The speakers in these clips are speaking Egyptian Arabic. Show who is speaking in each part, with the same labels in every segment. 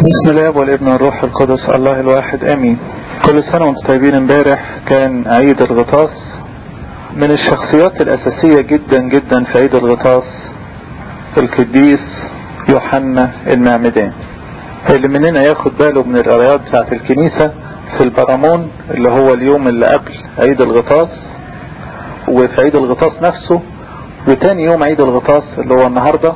Speaker 1: بسم الله والابن والروح القدس الله الواحد امين كل سنة وانتم طيبين امبارح كان عيد الغطاس من الشخصيات الاساسية جدا جدا في عيد الغطاس القديس يوحنا المعمدان اللي مننا ياخد باله من القرايات بتاعت الكنيسة في البرامون اللي هو اليوم اللي قبل عيد الغطاس وفي عيد الغطاس نفسه وتاني يوم عيد الغطاس اللي هو النهاردة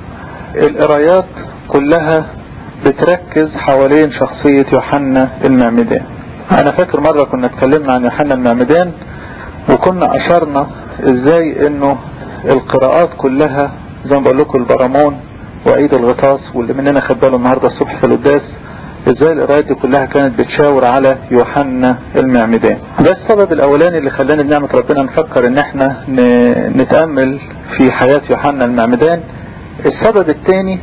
Speaker 1: القرايات كلها بتركز حوالين شخصية يوحنا المعمدان انا فاكر مرة كنا اتكلمنا عن يوحنا المعمدان وكنا اشرنا ازاي انه القراءات كلها زي ما بقول لكم البرامون وعيد الغطاس واللي مننا خد باله النهاردة الصبح في القداس ازاي القراءات دي كلها كانت بتشاور على يوحنا المعمدان ده السبب الاولاني اللي خلاني بنعمة ربنا نفكر ان احنا نتأمل في حياة يوحنا المعمدان السبب الثاني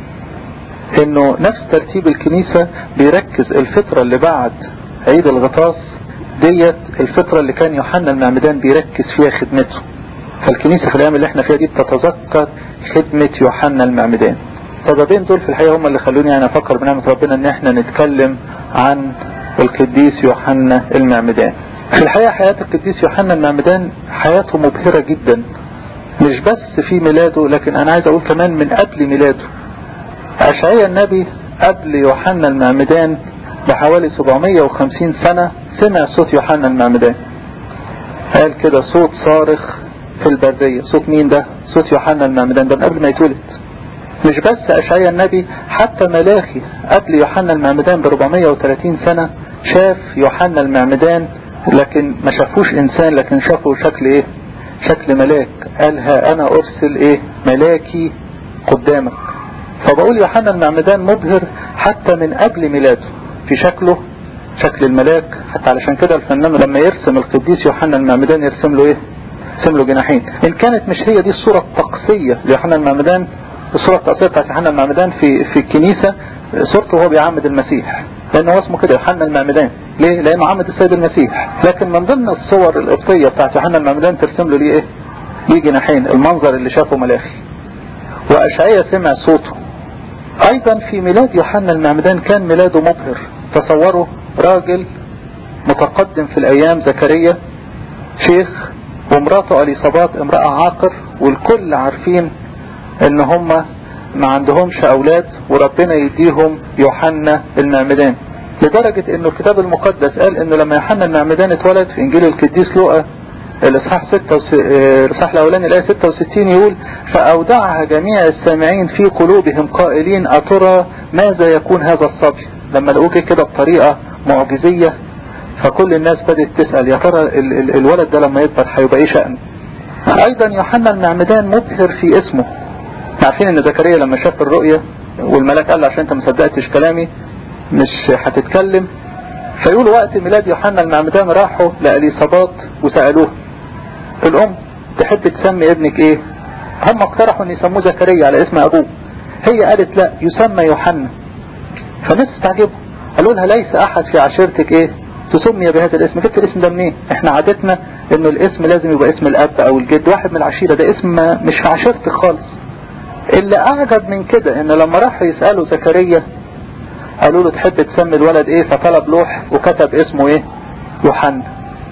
Speaker 1: انه نفس ترتيب الكنيسة بيركز الفترة اللي بعد عيد الغطاس ديت الفترة اللي كان يوحنا المعمدان بيركز فيها خدمته فالكنيسة في الايام اللي احنا فيها دي بتتذكر خدمة يوحنا المعمدان السببين دول في الحقيقة هم اللي خلوني يعني افكر بنعمة ربنا ان احنا نتكلم عن القديس يوحنا المعمدان في الحقيقة حياة القديس يوحنا المعمدان حياته مبهرة جدا مش بس في ميلاده لكن انا عايز اقول كمان من قبل ميلاده أشعيا النبي قبل يوحنا المعمدان بحوالي 750 سنة سمع صوت يوحنا المعمدان قال كده صوت صارخ في البرية صوت مين ده صوت يوحنا المعمدان ده من قبل ما يتولد مش بس أشعيا النبي حتى ملاخي قبل يوحنا المعمدان ب 430 سنة شاف يوحنا المعمدان لكن ما شافوش إنسان لكن شافوا شكل إيه شكل ملاك قال ها أنا أرسل إيه ملاكي قدامك فبقول يوحنا المعمدان مبهر حتى من قبل ميلاده في شكله شكل الملاك حتى علشان كده الفنان لما يرسم القديس يوحنا المعمدان يرسم له ايه يرسم له جناحين ان كانت مش هي دي الصورة الطقسية ليوحنا المعمدان الصورة الطقسية بتاعت يوحنا المعمدان في في الكنيسة صورته وهو بيعمد المسيح لان هو اسمه كده يوحنا المعمدان ليه لانه عمد السيد المسيح لكن من ضمن الصور القبطية بتاعت يوحنا المعمدان ترسم له ليه ايه ليه جناحين المنظر اللي شافه ملاخي واشعيا سمع صوته ايضا في ميلاد يوحنا المعمدان كان ميلاده مبهر تصوروا راجل متقدم في الايام زكريا شيخ ومراته اليصابات امرأة عاقر والكل عارفين ان هم ما عندهمش اولاد وربنا يديهم يوحنا المعمدان لدرجة انه الكتاب المقدس قال انه لما يوحنا المعمدان اتولد في انجيل القديس لوقا الاصحاح 6 الاصحاح الاولاني الايه 66 يقول فاودعها جميع السامعين في قلوبهم قائلين اترى ماذا يكون هذا الصبي لما لقوك كده بطريقه معجزيه فكل الناس بدات تسال يا ترى ال ال الولد ده لما يكبر هيبقى ايه شأنه ايضا يوحنا المعمدان مبهر في اسمه عارفين ان زكريا لما شاف الرؤيه والملاك قال له عشان انت ما صدقتش كلامي مش هتتكلم فيقول وقت ميلاد يوحنا المعمدان راحوا لأليصابات وسألوه الأم تحب تسمي ابنك ايه هم اقترحوا ان يسموه زكريا على اسم ابوه هي قالت لا يسمى يوحنا فالناس استعجبوا قالوا لها ليس احد في عشيرتك ايه تسمي بهذا الاسم جبت الاسم ده منين احنا عادتنا انه الاسم لازم يبقى اسم الاب او الجد واحد من العشيرة ده اسم مش في عشيرتك خالص اللي اعجب من كده ان لما راحوا يسألوا زكريا قالوا له تحب تسمي الولد ايه فطلب لوح وكتب اسمه ايه يوحنا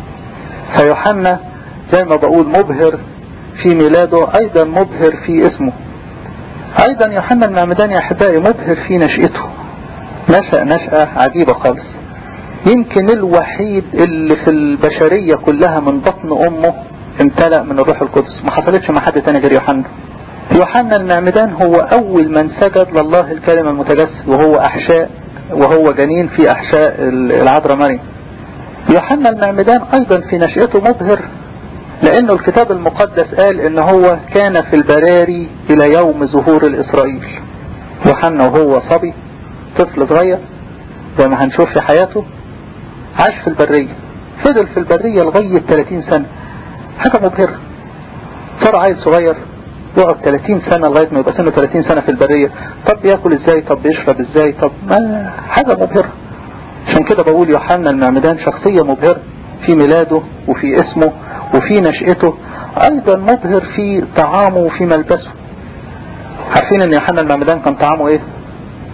Speaker 1: فيوحنا زي ما بقول مبهر في ميلاده ايضا مبهر في اسمه ايضا يوحنا المعمدان يا احبائي مبهر في نشأته نشأ نشأة عجيبة خالص يمكن الوحيد اللي في البشرية كلها من بطن امه امتلأ من الروح القدس ما حصلتش مع حد تاني غير يوحنا يوحنا المعمدان هو اول من سجد لله الكلمة المتجسد وهو احشاء وهو جنين في احشاء العذراء مريم يوحنا المعمدان ايضا في نشأته مبهر لانه الكتاب المقدس قال ان هو كان في البراري الى يوم ظهور الاسرائيل يوحنا وهو صبي طفل صغير زي ما هنشوف في حياته عاش في البرية فضل في البرية لغاية 30 سنة حاجة مبهرة صار عيل صغير يقعد 30 سنة لغاية ما يبقى سنه 30 سنة في البرية طب بياكل ازاي طب بيشرب ازاي طب ما حاجة مبهرة عشان كده بقول يوحنا المعمدان شخصية مبهرة في ميلاده وفي اسمه وفي نشأته ايضا مبهر في طعامه وفي ملبسه عارفين ان يوحنا المعمدان كان طعامه ايه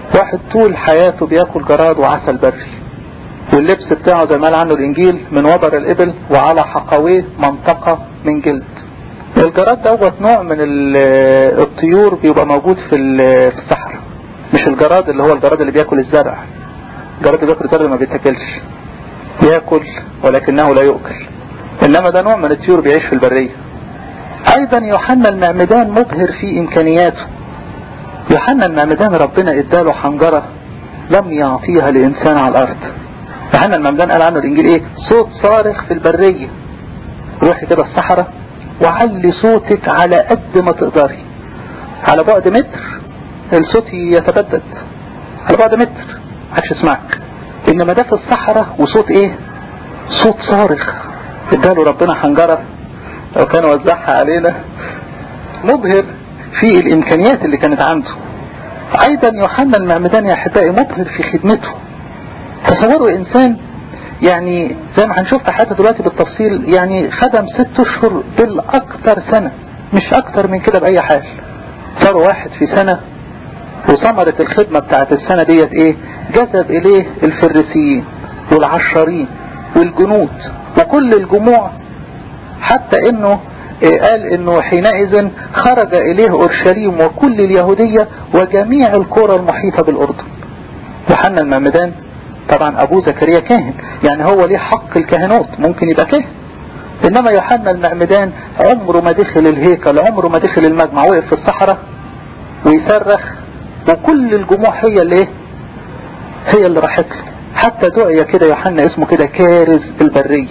Speaker 1: واحد طول حياته بياكل جراد وعسل بري واللبس بتاعه زي ما قال عنه الانجيل من وبر الابل وعلى حقويه منطقة من جلد الجراد دوت نوع من الطيور بيبقى موجود في الصحراء مش الجراد اللي هو الجراد اللي بياكل الزرع الجراد اللي بياكل الزرع ما بيتاكلش ياكل ولكنه لا يؤكل انما ده نوع من الطيور بيعيش في البرية ايضا يوحنا المعمدان مبهر في امكانياته يوحنا المعمدان ربنا اداله حنجرة لم يعطيها لانسان على الارض يوحنا المعمدان قال عنه الانجيل ايه صوت صارخ في البرية روحي كده الصحراء وعلي صوتك على قد ما تقدري على بعد متر الصوت يتبدد على بعد متر محدش يسمعك انما ده في الصحراء وصوت ايه صوت صارخ اداله ربنا حنجرة لو كان وزعها علينا مبهر في الامكانيات اللي كانت عنده ايضا يوحنا المعمدان يا احبائي مبهر في خدمته تصوروا انسان يعني زي ما هنشوف في حياته دلوقتي بالتفصيل يعني خدم ست اشهر بالاكثر سنة مش اكتر من كده باي حال صار واحد في سنة وثمرة الخدمة بتاعت السنة ديت ايه جذب اليه الفريسيين والعشارين والجنود وكل الجموع حتى انه إيه قال انه حينئذ خرج اليه اورشليم وكل اليهودية وجميع القرى المحيطة بالاردن يوحنا المعمدان طبعا ابوه زكريا كاهن يعني هو ليه حق الكهنوت ممكن يبقى كاهن انما يوحنا المعمدان عمره ما دخل الهيكل عمره ما دخل المجمع وقف في الصحراء ويصرخ وكل الجموع هي اللي ايه هي اللي راحت له حتى دعي كده يوحنا اسمه كده كارز البرية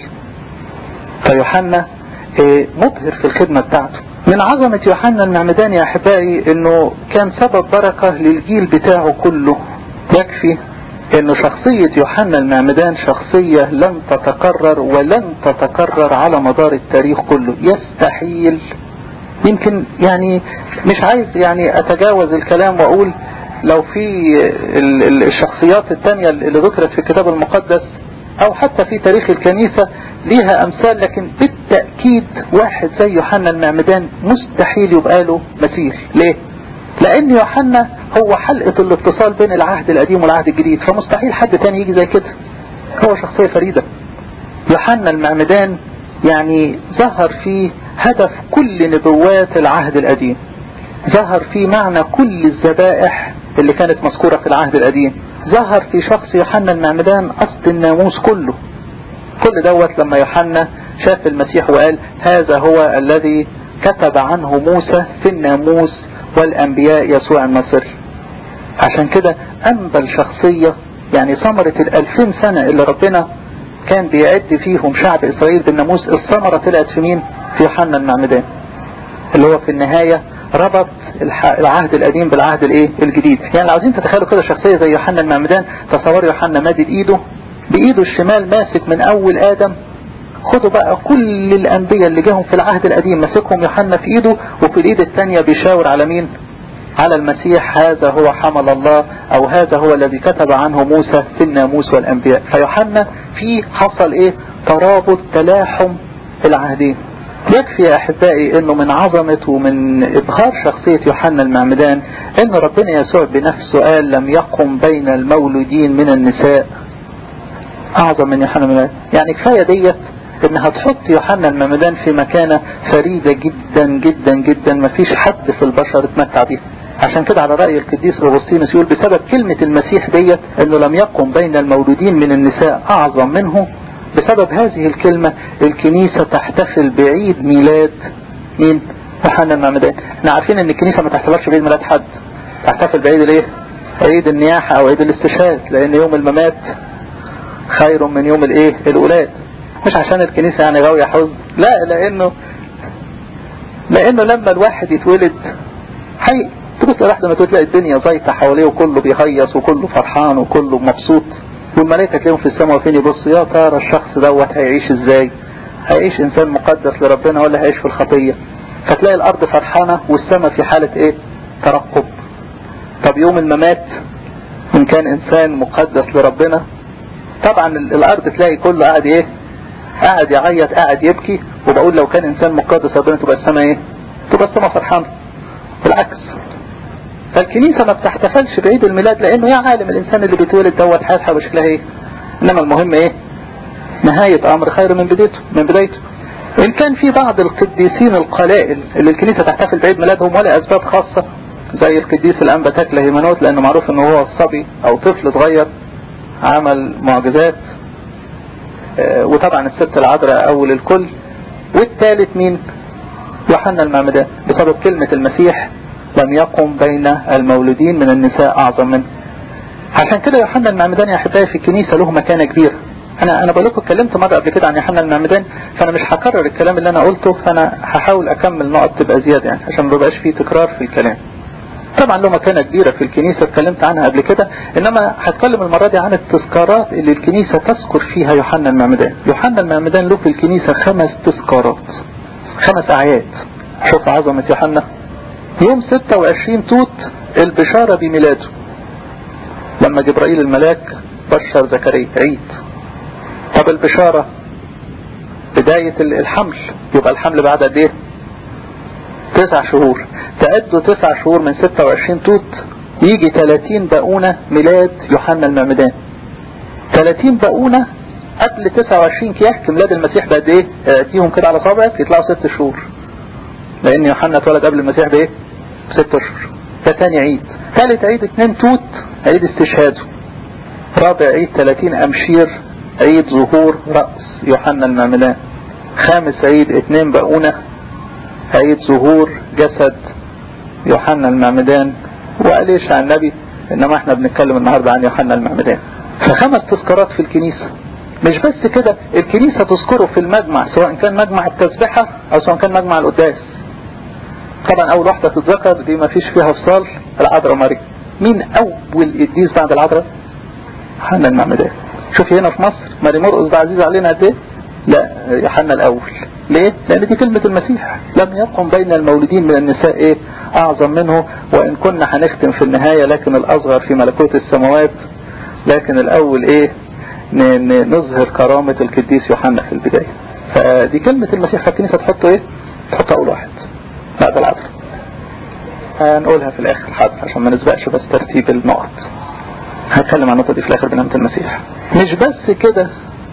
Speaker 1: فيوحنا ايه مبهر في الخدمة بتاعته من عظمة يوحنا المعمدان يا احبائي انه كان سبب بركة للجيل بتاعه كله يكفي انه شخصية يوحنا المعمدان شخصية لن تتكرر ولن تتكرر على مدار التاريخ كله يستحيل يمكن يعني مش عايز يعني اتجاوز الكلام واقول لو في الشخصيات التانية اللي ذكرت في الكتاب المقدس او حتى في تاريخ الكنيسة ليها امثال لكن بالتأكيد واحد زي يوحنا المعمدان مستحيل يبقى له مثيل ليه لان يوحنا هو حلقة الاتصال بين العهد القديم والعهد الجديد فمستحيل حد تاني يجي زي كده هو شخصية فريدة يوحنا المعمدان يعني ظهر فيه هدف كل نبوات العهد القديم ظهر في معنى كل الذبائح اللي كانت مذكورة في العهد القديم ظهر في شخص يوحنا المعمدان أصل الناموس كله كل دوت لما يوحنا شاف المسيح وقال هذا هو الذي كتب عنه موسى في الناموس والأنبياء يسوع الناصري عشان كده أنبل شخصية يعني ثمرة الألفين سنة اللي ربنا كان بيعد فيهم شعب إسرائيل بالناموس الثمرة طلعت في مين؟ في يوحنا المعمدان اللي هو في النهاية ربط العهد القديم بالعهد الايه الجديد يعني لو عايزين تتخيلوا كده شخصية زي يوحنا المعمدان تصور يوحنا مادد ايده بايده الشمال ماسك من اول ادم خدوا بقى كل الانبياء اللي جاهم في العهد القديم ماسكهم يوحنا في ايده وفي الايد الثانية بيشاور على مين على المسيح هذا هو حمل الله او هذا هو الذي كتب عنه موسى في الناموس والانبياء فيوحنا في حصل ايه ترابط تلاحم العهدين يكفي يا احبائي انه من عظمة ومن ابهار شخصية يوحنا المعمدان ان ربنا يسوع بنفسه قال لم يقم بين المولودين من النساء اعظم من يوحنا المعمدان يعني كفاية ديت انها تحط يوحنا المعمدان في مكانة فريدة جدا جدا جدا ما فيش حد في البشر اتمتع بيها عشان كده على رأي القديس اغسطينوس يقول بسبب كلمة المسيح ديت انه لم يقم بين المولودين من النساء اعظم منه بسبب هذه الكلمة الكنيسة تحتفل بعيد ميلاد مين؟ يوحنا المعمدان احنا عارفين ان الكنيسة ما تحتفلش بعيد ميلاد حد تحتفل بعيد الايه؟ عيد النياحة او عيد الاستشهاد لان يوم الممات خير من يوم الايه؟ الولاد مش عشان الكنيسة يعني غاوية حزن لا لانه لانه لما الواحد يتولد حي تبص لحظة ما تلاقي الدنيا زيطة حواليه وكله بيهيص وكله فرحان وكله مبسوط والملائكة تلاقيهم في السماء واقفين يبصوا يا ترى الشخص دوت هيعيش ازاي هيعيش انسان مقدس لربنا ولا هيعيش في الخطية فتلاقي الارض فرحانة والسماء في حالة ايه ترقب طب يوم الممات ان كان انسان مقدس لربنا طبعا الارض تلاقي كله قاعد ايه قاعد يعيط قاعد يبكي وبقول لو كان انسان مقدس ربنا تبقى السماء ايه تبقى السماء فرحانة بالعكس فالكنيسة ما بتحتفلش بعيد الميلاد لانه يا عالم الانسان اللي بيتولد دوت حياتها وشكلها ايه انما المهم ايه نهاية امر خير من بدايته من بدايته ان كان في بعض القديسين القلائل اللي الكنيسة تحتفل بعيد ميلادهم ولا اسباب خاصة زي القديس الانبا تكله هيمانوت لانه معروف انه هو الصبي او طفل صغير عمل معجزات اه وطبعا الست العذراء اول الكل والثالث مين يوحنا المعمدان بسبب كلمة المسيح لم يقم بين المولودين من النساء اعظم منه عشان كده يوحنا المعمدان يا احبائي في الكنيسة له مكانة كبيرة انا انا بقول لكم اتكلمت مرة قبل كده عن يوحنا المعمدان فانا مش هكرر الكلام اللي انا قلته فانا هحاول اكمل نقط تبقى زيادة يعني عشان ما يبقاش فيه تكرار في الكلام طبعا له مكانة كبيرة في الكنيسة اتكلمت عنها قبل كده انما هتكلم المرة دي عن التذكارات اللي الكنيسة تذكر فيها يوحنا المعمدان يوحنا المعمدان له في الكنيسة خمس تذكارات خمس اعياد شوف عظمة يوحنا يوم 26 توت البشارة بميلاده لما جبرائيل الملاك بشر زكريا عيد طب البشارة بداية الحمل يبقى الحمل بعد قد ايه تسع شهور تعدوا تسع شهور من 26 توت يجي 30 بقونة ميلاد يوحنا المعمدان 30 بقونة قبل 29 كياك ميلاد المسيح بقد ايه تأتيهم كده على صابعك يطلعوا 6 شهور لان يوحنا اتولد قبل المسيح بايه بست اشهر ده تاني عيد ثالث عيد اتنين توت عيد استشهاده رابع عيد 30 امشير عيد ظهور رأس يوحنا المعمدان خامس عيد اتنين بقونة عيد ظهور جسد يوحنا المعمدان وقال ايش عن النبي انما احنا بنتكلم النهاردة عن يوحنا المعمدان فخمس تذكارات في الكنيسة مش بس كده الكنيسة تذكره في المجمع سواء كان مجمع التسبحة او سواء كان مجمع القداس طبعا اول واحدة تتذكر دي ما فيش فيها فصال العذراء مريم مين اول قديس بعد العذراء يوحنا المعمدان شوفي هنا في مصر ماري مرقس ده عزيز علينا قد ايه لا يوحنا الاول ليه لان دي كلمة المسيح لم يقم بين المولودين من النساء ايه اعظم منه وان كنا هنختم في النهاية لكن الاصغر في ملكوت السماوات لكن الاول ايه نظهر كرامة القديس يوحنا في البداية فدي كلمة المسيح فالكنيسة تحطه ايه تحط اول واحد بعد العصر هنقولها في الاخر حاضر عشان ما نسبقش بس ترتيب النقط هتكلم عن النقطة دي في الاخر بنعمة المسيح مش بس كده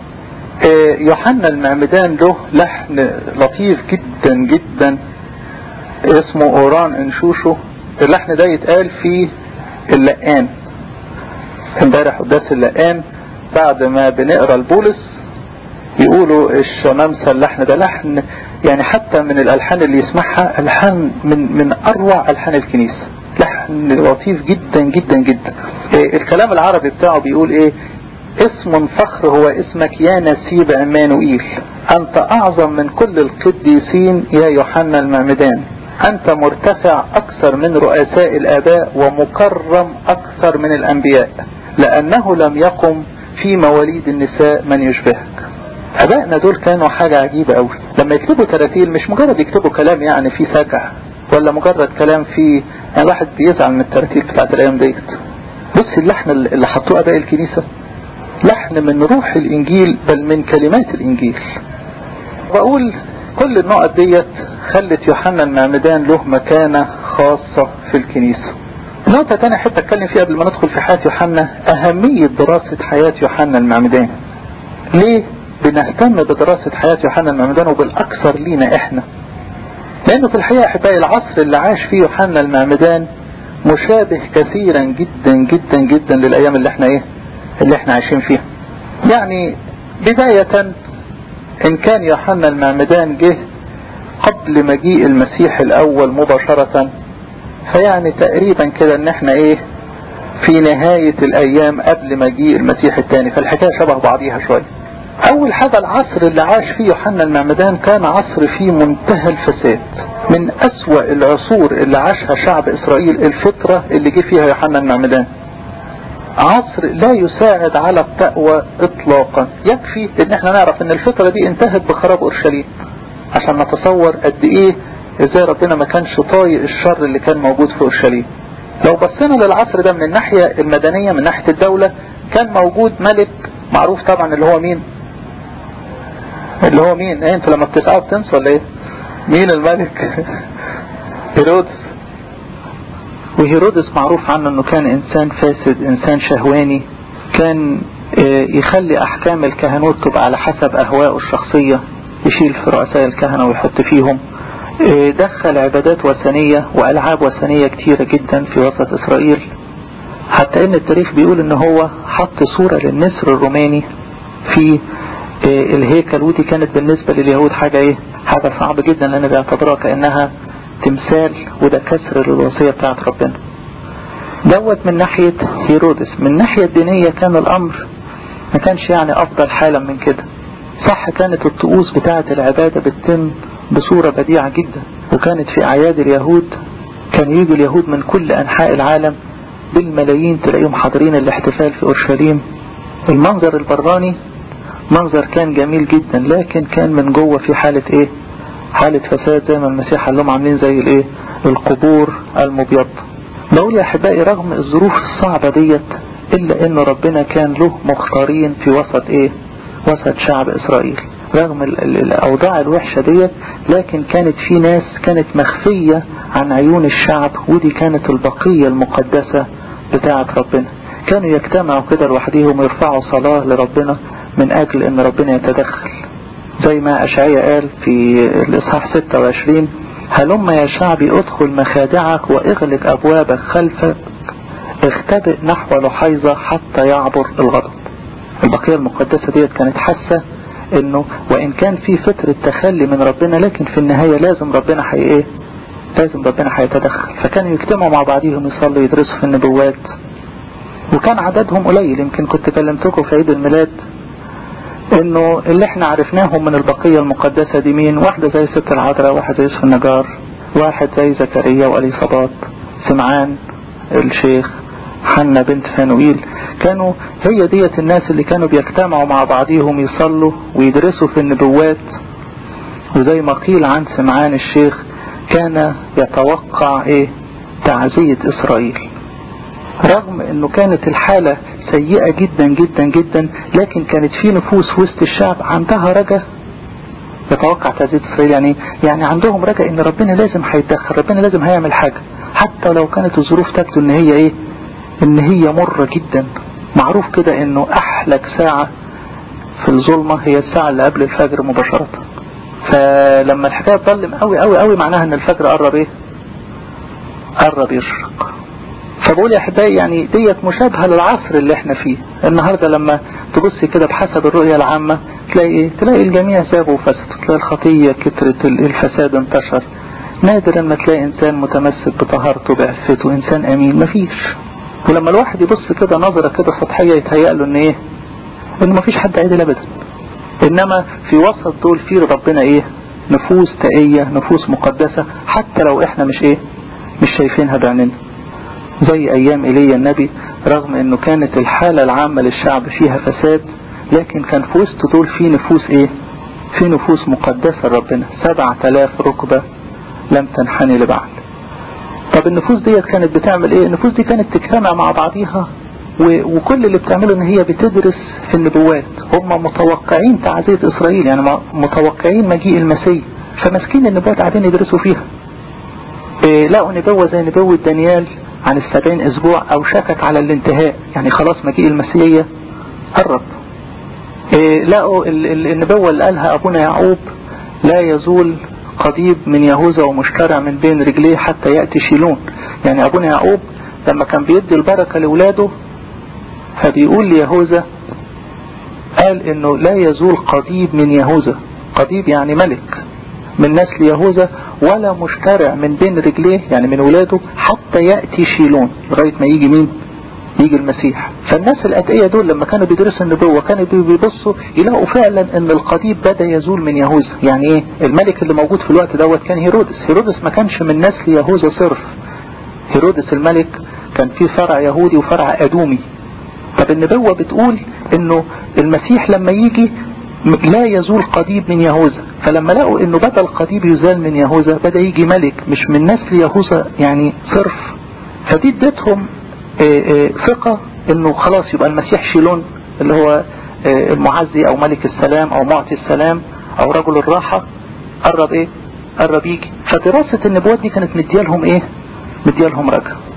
Speaker 1: يوحنا المعمدان له لحن لطيف جدا جدا اسمه اوران انشوشو اللحن ده يتقال في اللقان امبارح قداس اللقان بعد ما بنقرا البولس يقولوا الشمامسة اللحن ده لحن يعني حتى من الالحان اللي يسمعها الحان من من اروع الحان الكنيسة لحن لطيف جدا جدا جدا إيه الكلام العربي بتاعه بيقول ايه اسم فخر هو اسمك يا نسيب عمانوئيل انت اعظم من كل القديسين يا يوحنا المعمدان انت مرتفع اكثر من رؤساء الاباء ومكرم اكثر من الانبياء لانه لم يقم في مواليد النساء من يشبهك ابائنا دول كانوا حاجة عجيبة قوي لما يكتبوا تراتيل مش مجرد يكتبوا كلام يعني فيه سجع ولا مجرد كلام فيه يعني الواحد بيزعل من التراتيل بتاعت الايام ديت بص اللحن اللي حطوه اباء الكنيسة لحن من روح الانجيل بل من كلمات الانجيل بقول كل النقط ديت خلت يوحنا المعمدان له مكانة خاصة في الكنيسة نقطة تانية احب اتكلم فيها قبل ما ندخل في حياة يوحنا اهمية دراسة حياة يوحنا المعمدان ليه بنهتم بدراسة حياة يوحنا المعمدان وبالاكثر لينا احنا لانه في الحقيقة احبائي العصر اللي عاش فيه يوحنا المعمدان مشابه كثيرا جدا جدا جدا للايام اللي احنا ايه اللي احنا عايشين فيها يعني بداية ان كان يوحنا المعمدان جه قبل مجيء المسيح الاول مباشرة فيعني تقريبا كده ان احنا ايه في نهاية الايام قبل مجيء المسيح الثاني فالحكاية شبه بعضيها شوية اول حاجة العصر اللي عاش فيه يوحنا المعمدان كان عصر فيه منتهى الفساد من اسوأ العصور اللي عاشها شعب اسرائيل الفترة اللي جه فيها يوحنا المعمدان عصر لا يساعد على التقوى اطلاقا يكفي ان احنا نعرف ان الفترة دي انتهت بخراب اورشليم عشان نتصور قد ايه ازاي ربنا ما كانش طايق الشر اللي كان موجود في اورشليم لو بصينا للعصر ده من الناحية المدنية من ناحية الدولة كان موجود ملك معروف طبعا اللي هو مين اللي هو مين ايه انتوا لما بتسعوا بتنسوا ولا ايه مين الملك هيرودس وهيرودس معروف عنه انه كان انسان فاسد انسان شهواني كان يخلي احكام الكهنوت تبقى على حسب اهوائه الشخصية يشيل في رؤساء الكهنة ويحط فيهم دخل عبادات وثنية والعاب وثنية كتيرة جدا في وسط اسرائيل حتى ان التاريخ بيقول ان هو حط صورة للنسر الروماني في الهيكل ودي كانت بالنسبة لليهود حاجة ايه حاجة صعبة جدا لان بيعتبروها كأنها تمثال وده كسر للوصية بتاعت ربنا دوت من ناحية هيرودس من الناحية الدينية كان الامر ما كانش يعني افضل حالا من كده صح كانت الطقوس بتاعة العبادة بتتم بصورة بديعة جدا وكانت في اعياد اليهود كان يجي اليهود من كل انحاء العالم بالملايين تلاقيهم حاضرين الاحتفال في اورشليم المنظر البراني منظر كان جميل جدا لكن كان من جوه في حالة ايه حالة فساد زي ما المسيح قال لهم عاملين زي الايه القبور المبيضة بقول يا احبائي رغم الظروف الصعبة ديت الا ان ربنا كان له مختارين في وسط ايه وسط شعب اسرائيل رغم الاوضاع الوحشة ديت لكن كانت في ناس كانت مخفية عن عيون الشعب ودي كانت البقية المقدسة بتاعة ربنا كانوا يجتمعوا كده لوحديهم ويرفعوا صلاة لربنا من اجل ان ربنا يتدخل زي ما اشعيا قال في الاصحاح 26 هلم يا شعبي ادخل مخادعك واغلق ابوابك خلفك اختبئ نحو لحيظة حتى يعبر الغضب البقية المقدسة ديت كانت حاسة انه وان كان في فترة تخلي من ربنا لكن في النهاية لازم ربنا حي ايه لازم ربنا هيتدخل فكانوا يجتمعوا مع بعضهم يصلوا يدرسوا في النبوات وكان عددهم قليل يمكن كنت كلمتكم في عيد الميلاد انه اللي احنا عرفناهم من البقية المقدسة دي مين واحدة زي ست العذراء واحد زي يوسف النجار واحد زي زكريا واليصابات سمعان الشيخ حنا بنت فانوئيل كانوا هي ديت الناس اللي كانوا بيجتمعوا مع بعضهم يصلوا ويدرسوا في النبوات وزي ما قيل عن سمعان الشيخ كان يتوقع ايه تعزية اسرائيل رغم انه كانت الحالة سيئة جدا جدا جدا لكن كانت في نفوس وسط الشعب عندها رجاء يتوقع تعزية اسرائيل يعني يعني عندهم رجاء ان ربنا لازم هيتدخل ربنا لازم هيعمل حاجة حتى لو كانت الظروف تبدو ان هي ايه ان هي مرة جدا معروف كده انه احلك ساعة في الظلمة هي الساعة اللي قبل الفجر مباشرة فلما الحكاية تظلم قوي قوي قوي معناها ان الفجر قرب ايه قرب يشرق فبقول يا احبائي يعني ديت مشابهة للعصر اللي احنا فيه النهاردة لما تبصي كده بحسب الرؤية العامة تلاقي ايه تلاقي الجميع زاغوا وفسدوا تلاقي الخطية كترت الفساد انتشر نادرا ما تلاقي انسان متمسك بطهارته بعفته انسان امين مفيش ولما الواحد يبص كده نظرة كده سطحية يتهيأ له ان ايه ان مفيش حد عادل ابدا انما في وسط دول في ربنا ايه نفوس تقية نفوس مقدسة حتى لو احنا مش ايه مش شايفينها بعيننا زي ايام ايليا النبي رغم انه كانت الحالة العامة للشعب فيها فساد لكن كان في وسط دول في نفوس ايه في نفوس مقدسة لربنا سبعة الاف ركبة لم تنحني لبعض طب النفوس ديت كانت بتعمل ايه النفوس دي كانت تجتمع مع بعضيها وكل اللي بتعمله ان هي بتدرس في النبوات هم متوقعين تعزية اسرائيل يعني متوقعين مجيء المسيح فماسكين النبوات قاعدين يدرسوا فيها إيه لقوا نبوة زي نبوة دانيال عن السبعين اسبوع او شكك على الانتهاء يعني خلاص مجيء المسيحية قرب إيه لقوا النبوة اللي قالها ابونا يعقوب لا يزول قضيب من يهوذا ومشترع من بين رجليه حتى يأتي شيلون يعني ابونا يعقوب لما كان بيدي البركة لولاده فبيقول ليهوذا قال انه لا يزول قضيب من يهوذا قضيب يعني ملك من نسل يهوذا ولا مشترع من بين رجليه يعني من ولاده حتى يأتي شيلون لغاية ما يجي مين يجي المسيح فالناس الأتقية دول لما كانوا بيدرسوا النبوة كانوا بيبصوا يلاقوا فعلا ان القضيب بدأ يزول من يهوذا يعني ايه الملك اللي موجود في الوقت دوت كان هيرودس هيرودس ما كانش من نسل يهوذا صرف هيرودس الملك كان فيه فرع يهودي وفرع أدومي طب النبوة بتقول انه المسيح لما يجي لا يزول قضيب من يهوذا فلما لقوا انه بدأ القضيب يزال من يهوذا بدأ يجي ملك مش من نسل يهوذا يعني صرف فدي ادتهم ثقة انه خلاص يبقى المسيح شيلون اللي هو المعزي او ملك السلام او معطي السلام او رجل الراحة قرب ايه قرب يجي فدراسة النبوات دي كانت مديالهم ايه مديالهم رجع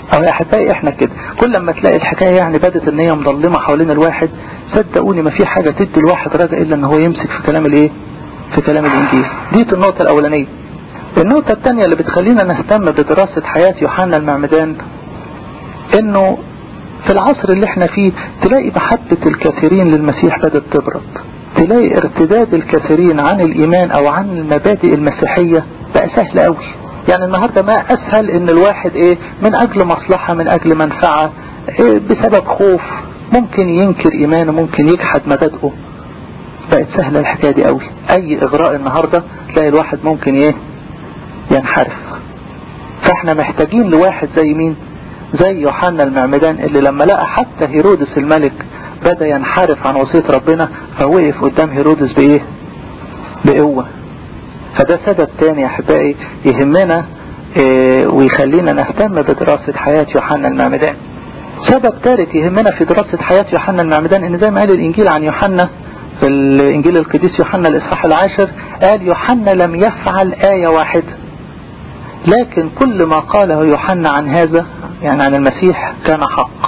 Speaker 1: او يا احبائي احنا كده كل لما تلاقي الحكاية يعني بدت ان هي مظلمة حوالين الواحد صدقوني ما في حاجة تدي الواحد رجاء الا ان هو يمسك في كلام الايه في كلام الانجيل دي النقطة الاولانية النقطة الثانية اللي بتخلينا نهتم بدراسة حياة يوحنا المعمدان انه في العصر اللي احنا فيه تلاقي محبة الكثيرين للمسيح بدأت تبرد تلاقي ارتداد الكثيرين عن الايمان او عن المبادئ المسيحية بقى سهل قوي يعني النهاردة ما اسهل ان الواحد ايه من اجل مصلحة من اجل منفعة إيه بسبب خوف ممكن ينكر ايمانه ممكن يجحد مبادئه بقت سهلة الحكاية دي قوي اي اغراء النهاردة تلاقي الواحد ممكن ايه ينحرف فاحنا محتاجين لواحد زي مين زي يوحنا المعمدان اللي لما لقى حتى هيرودس الملك بدأ ينحرف عن وصية ربنا فوقف قدام هيرودس بايه بقوة فده سبب تاني يا احبائي يهمنا إيه ويخلينا نهتم بدراسة حياة يوحنا المعمدان سبب ثالث يهمنا في دراسة حياة يوحنا المعمدان ان زي ما قال الانجيل عن يوحنا في الانجيل القديس يوحنا الاصحاح العاشر قال يوحنا لم يفعل آية واحدة لكن كل ما قاله يوحنا عن هذا يعني عن المسيح كان حق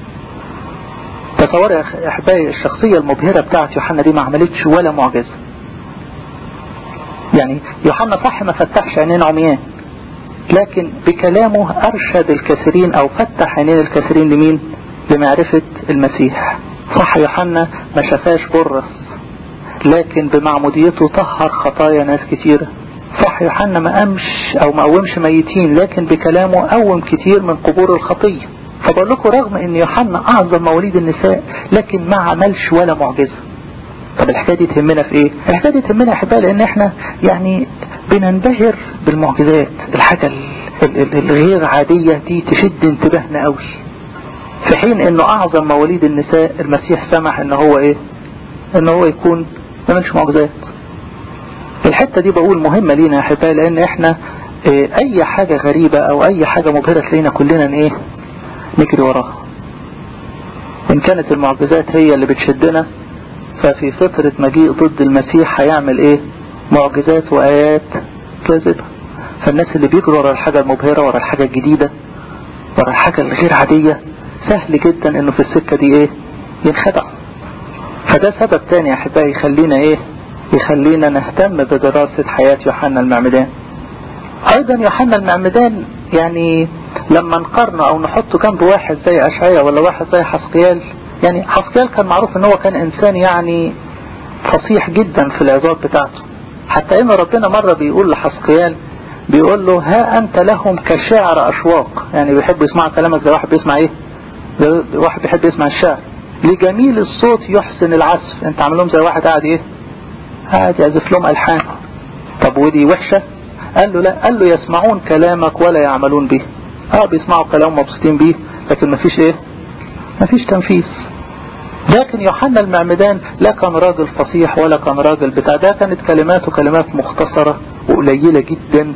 Speaker 1: تصور يا احبائي الشخصية المبهرة بتاعت يوحنا دي ما عملتش ولا معجزة يعني يوحنا صح ما فتحش عينين عميان لكن بكلامه ارشد الكثيرين او فتح عينين الكثيرين لمين لمعرفة المسيح صح يوحنا ما شافاش برص لكن بمعموديته طهر خطايا ناس كتيرة صح يوحنا ما قامش او ما قومش ميتين لكن بكلامه قوم كتير من قبور الخطية فبقول لكم رغم ان يوحنا اعظم مواليد النساء لكن ما عملش ولا معجزة طب الحكاية دي تهمنا في ايه الحكاية دي تهمنا يا احبائي لان احنا يعني بننبهر بالمعجزات الحاجة الغير عادية دي تشد انتباهنا قوي في حين انه اعظم مواليد النساء المسيح سمح ان هو ايه ان هو يكون ما عملش معجزات الحتة دي بقول مهمة لينا يا احبائي لان احنا ايه اي حاجة غريبة او اي حاجة مبهرة تلاقينا كلنا ايه نجري وراها ان كانت المعجزات هي اللي بتشدنا ففي فترة مجيء ضد المسيح هيعمل ايه معجزات وايات كاذبة فالناس اللي بيجروا ورا الحاجة المبهرة ورا الحاجة الجديدة ورا الحاجة الغير عادية سهل جدا انه في السكة دي ايه ينخدع فده سبب تاني يا احبائي يخلينا ايه يخلينا نهتم بدراسة حياة يوحنا المعمدان ايضا يوحنا المعمدان يعني لما نقارنه او نحطه جنب واحد زي اشعياء ولا واحد زي حسقيال يعني حسقيال كان معروف ان هو كان انسان يعني فصيح جدا في العظات بتاعته حتى ان ربنا مرة بيقول لحسقيال بيقول له ها انت لهم كشعر اشواق يعني بيحب يسمع كلامك زي واحد بيسمع ايه زي واحد بيحب يسمع الشعر لجميل الصوت يحسن العزف انت عامل لهم زي واحد قاعد ايه قاعد يعزف لهم الحان طب ودي وحشة قال له لا قال له يسمعون كلامك ولا يعملون به اه بيسمعوا كلام مبسوطين بيه لكن مفيش ايه مفيش تنفيذ لكن يوحنا المعمدان لا كان راجل فصيح ولا كان راجل بتاع ده كانت كلماته كلمات مختصرة وقليلة جدا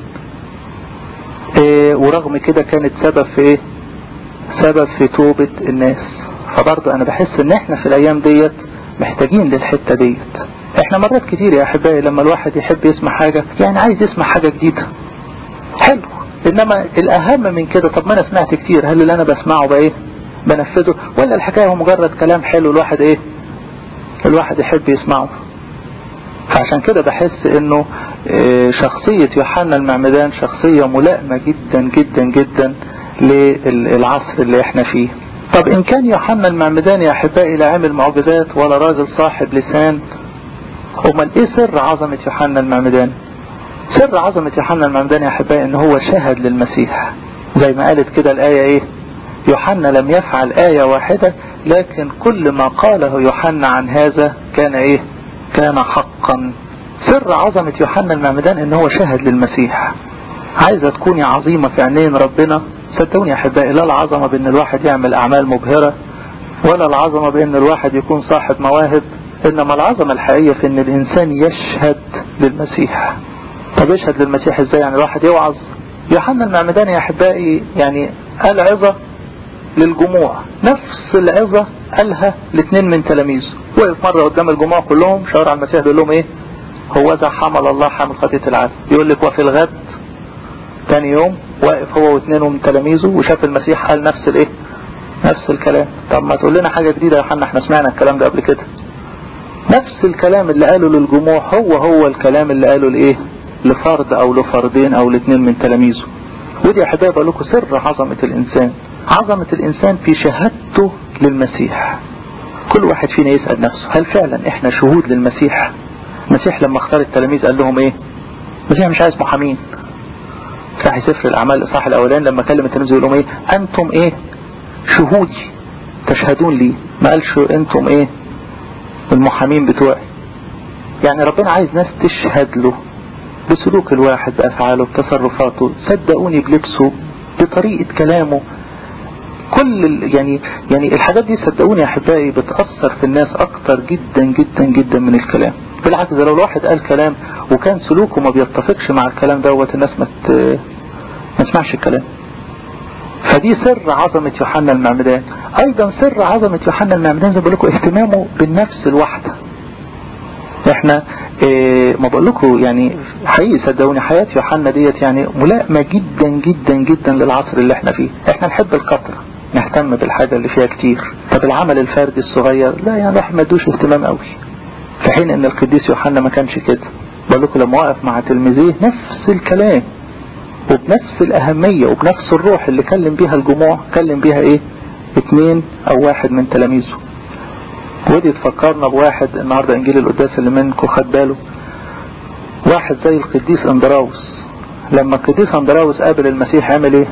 Speaker 1: إيه ورغم كده كانت سبب في ايه سبب في توبة الناس فبرضه انا بحس ان احنا في الايام ديت محتاجين للحتة ديت احنا مرات كتير يا احبائي لما الواحد يحب يسمع حاجة يعني عايز يسمع حاجة جديدة حلو انما الاهم من كده طب ما انا سمعت كتير هل اللي انا بسمعه بقى ايه بنفذه ولا الحكاية هو مجرد كلام حلو الواحد ايه الواحد يحب يسمعه فعشان كده بحس انه شخصية يوحنا المعمدان شخصية ملائمة جدا جدا جدا للعصر اللي احنا فيه طب ان كان يوحنا المعمدان يا احبائي لا عمل معجزات ولا راجل صاحب لسان امال ايه سر عظمة يوحنا المعمدان سر عظمة يوحنا المعمدان يا احبائي ان هو شهد للمسيح زي ما قالت كده الاية ايه يوحنا لم يفعل آية واحدة لكن كل ما قاله يوحنا عن هذا كان ايه كان حقا سر عظمة يوحنا المعمدان ان هو شهد للمسيح عايزة تكوني عظيمة في عينين ربنا صدقوني يا احبائي لا العظمة بان الواحد يعمل اعمال مبهرة ولا العظمة بان الواحد يكون صاحب مواهب انما العظمة الحقيقية في ان الانسان يشهد للمسيح طب يشهد للمسيح ازاي يعني الواحد يوعظ يوحنا المعمدان يا احبائي يعني قال عظة للجموع نفس العظة قالها لاثنين من تلاميذه وقف مرة قدام الجموع كلهم شاور على المسيح بيقول لهم ايه هو ذا حمل الله حمل خطية العالم يقول لك وفي الغد تاني يوم واقف هو واثنين من تلاميذه وشاف المسيح قال نفس الايه نفس الكلام طب ما تقول لنا حاجة جديدة يا يوحنا احنا سمعنا الكلام ده قبل كده نفس الكلام اللي قاله للجموع هو هو الكلام اللي قاله لايه لفرد او لفردين او لاثنين من تلاميذه ودي يا حبايب اقول لكم سر عظمة الانسان عظمة الانسان في شهادته للمسيح كل واحد فينا يسأل نفسه هل فعلا احنا شهود للمسيح المسيح لما اختار التلاميذ قال لهم ايه المسيح مش عايز محامين صحي سفر الاعمال الاصحاح الاولاني لما كلم التلاميذ يقول لهم ايه انتم ايه شهودي تشهدون لي ما قالش انتم ايه المحامين بتوعي يعني ربنا عايز ناس تشهد له بسلوك الواحد بأفعاله بتصرفاته صدقوني بلبسه بطريقة كلامه كل يعني يعني الحاجات دي صدقوني يا احبائي بتأثر في الناس اكتر جدا جدا جدا من الكلام بالعكس لو الواحد قال كلام وكان سلوكه ما بيتفقش مع الكلام دوت الناس ما ما تسمعش الكلام فدي سر عظمة يوحنا المعمدان ايضا سر عظمة يوحنا المعمدان زي بقول لكم اهتمامه بالنفس الواحدة احنا اه ما بقول لكم يعني حقيقي صدقوني حياة يوحنا ديت يعني ملائمة جدا جدا جدا للعصر اللي احنا فيه احنا نحب الكثرة نهتم بالحاجة اللي فيها كتير طب العمل الفردي الصغير لا يعني الواحد ما ادوش اهتمام قوي في حين ان القديس يوحنا ما كانش كده بقول لكم لما وقف مع تلميذيه نفس الكلام وبنفس الأهمية وبنفس الروح اللي كلم بيها الجموع كلم بيها ايه اتنين او واحد من تلاميذه ودي تفكرنا بواحد النهاردة انجيل القداس اللي منكم خد باله واحد زي القديس اندراوس لما القديس اندراوس قابل المسيح عمل ايه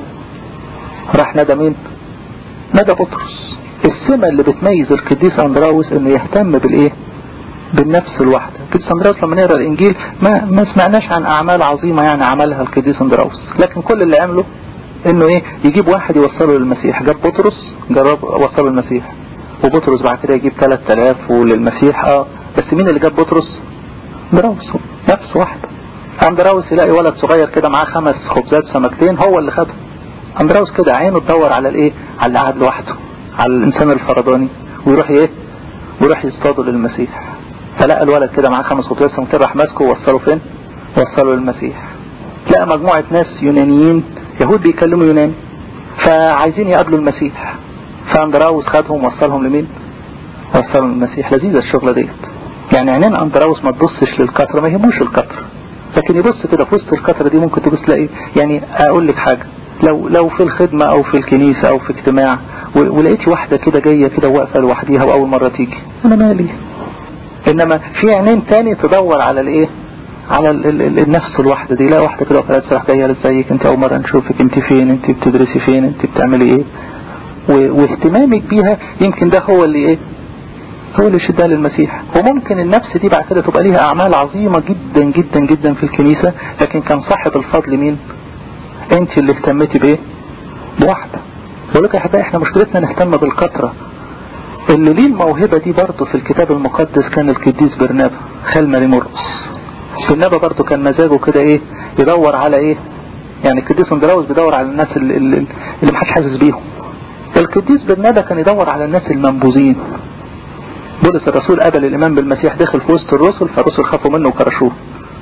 Speaker 1: راح ندى مين ندى بطرس السمة اللي بتميز القديس اندراوس انه يهتم بالايه بالنفس الواحدة القديس اندراوس لما نقرا الانجيل ما ما سمعناش عن اعمال عظيمة يعني عملها القديس اندراوس لكن كل اللي عمله انه ايه يجيب واحد يوصله للمسيح جاب بطرس جرب وصله للمسيح وبطرس بعد كده يجيب 3000 وللمسيح اه بس مين اللي جاب بطرس اندراوس نفس واحدة اندراوس يلاقي ولد صغير كده معاه خمس خبزات سمكتين هو اللي خده اندراوس كده عينه تدور على الايه على اللي قاعد لوحده على الانسان الفرداني ويروح ايه ويروح يصطاده للمسيح فلقى الولد كده معاه خمس خبزات سمكتين راح ماسكه ووصله فين وصله للمسيح لقى مجموعة ناس يونانيين يهود بيكلموا يوناني فعايزين يقابلوا المسيح فاندراوس خدهم وصلهم لمين وصلهم للمسيح لذيذة الشغلة ديت يعني عينين اندراوس ما تبصش للكترة ما يهموش الكترة لكن يبص كده في وسط الكترة دي ممكن تبص تلاقي يعني اقول لك حاجة لو لو في الخدمة او في الكنيسة او في اجتماع ولقيتي واحدة كده جاية كده واقفة لوحديها واول مرة تيجي انا مالي انما في عينين تاني تدور على الايه على ال ال ال النفس الواحدة دي لا واحدة كده وقفت تروح جاية ازيك انت اول مرة نشوفك انت فين انت بتدرسي فين انت بتعملي ايه واهتمامك بيها يمكن ده هو اللي ايه هو اللي شدها للمسيح وممكن النفس دي بعد كده تبقى ليها اعمال عظيمة جدا جدا جدا في الكنيسة لكن كان صاحب الفضل مين انت اللي اهتمتي بايه بواحدة بقول لك يا حبايبي احنا مشكلتنا نهتم بالكثرة اللي ليه الموهبة دي برضه في الكتاب المقدس كان القديس برنابا خال ماري مرقس برنابا برضه كان مزاجه كده ايه يدور على ايه يعني القديس اندراوس بيدور على الناس اللي, اللي, اللي محدش حاسس بيهم القديس برنابا كان يدور على الناس المنبوذين بولس الرسول قبل الإمام بالمسيح دخل في وسط الرسل فالرسل خافوا منه وكرشوه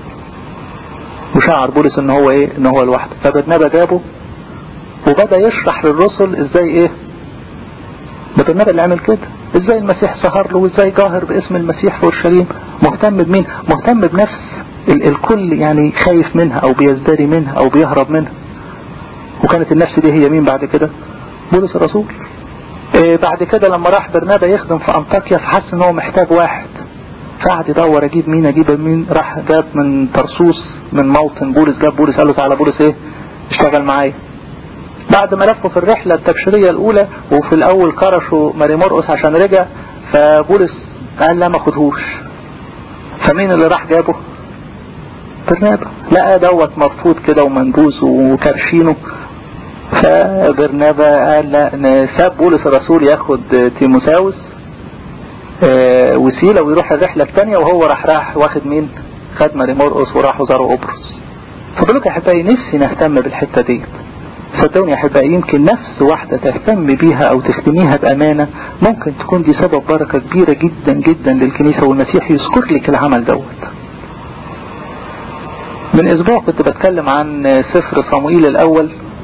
Speaker 1: وشعر بولس ان هو ايه ان هو لوحده فبرنابا جابه وبدأ يشرح للرسل ازاي ايه ده برنابا اللي عمل كده ازاي المسيح سهر له وازاي جاهر باسم المسيح في اورشليم مهتم بمين مهتم بنفس ال الكل يعني خايف منها او بيزدري منها او بيهرب منها وكانت النفس دي هي مين بعد كده بولس الرسول إيه بعد كده لما راح برنابا يخدم في انطاكيا فحس ان هو محتاج واحد فقعد يدور اجيب مين اجيب مين راح جاب من طرسوس من موطن بولس جاب بولس قال له تعالى بولس ايه اشتغل معايا بعد ما لفوا في الرحلة التبشيرية الاولى وفي الاول كرشوا ماري مرقس عشان رجع فبولس قال لا ما خدهوش فمين اللي راح جابه برنابا لقى دوت مرفوض كده ومنبوذ وكرشينه فبرنابا قال لا ساب بولس الرسول ياخد تيموساوس اه وسيلة ويروح الرحلة الثانية وهو راح راح واخد مين خد ماري مرقس وراحوا زاروا قبرص فبقولك يا احبائي نفسي نهتم بالحتة دي صدقوني يا احبائي يمكن نفس واحدة تهتم بيها او تخدميها بامانة ممكن تكون دي سبب بركة كبيرة جدا جدا للكنيسة والمسيح يذكر لك العمل دوت من اسبوع كنت بتكلم عن سفر صموئيل الاول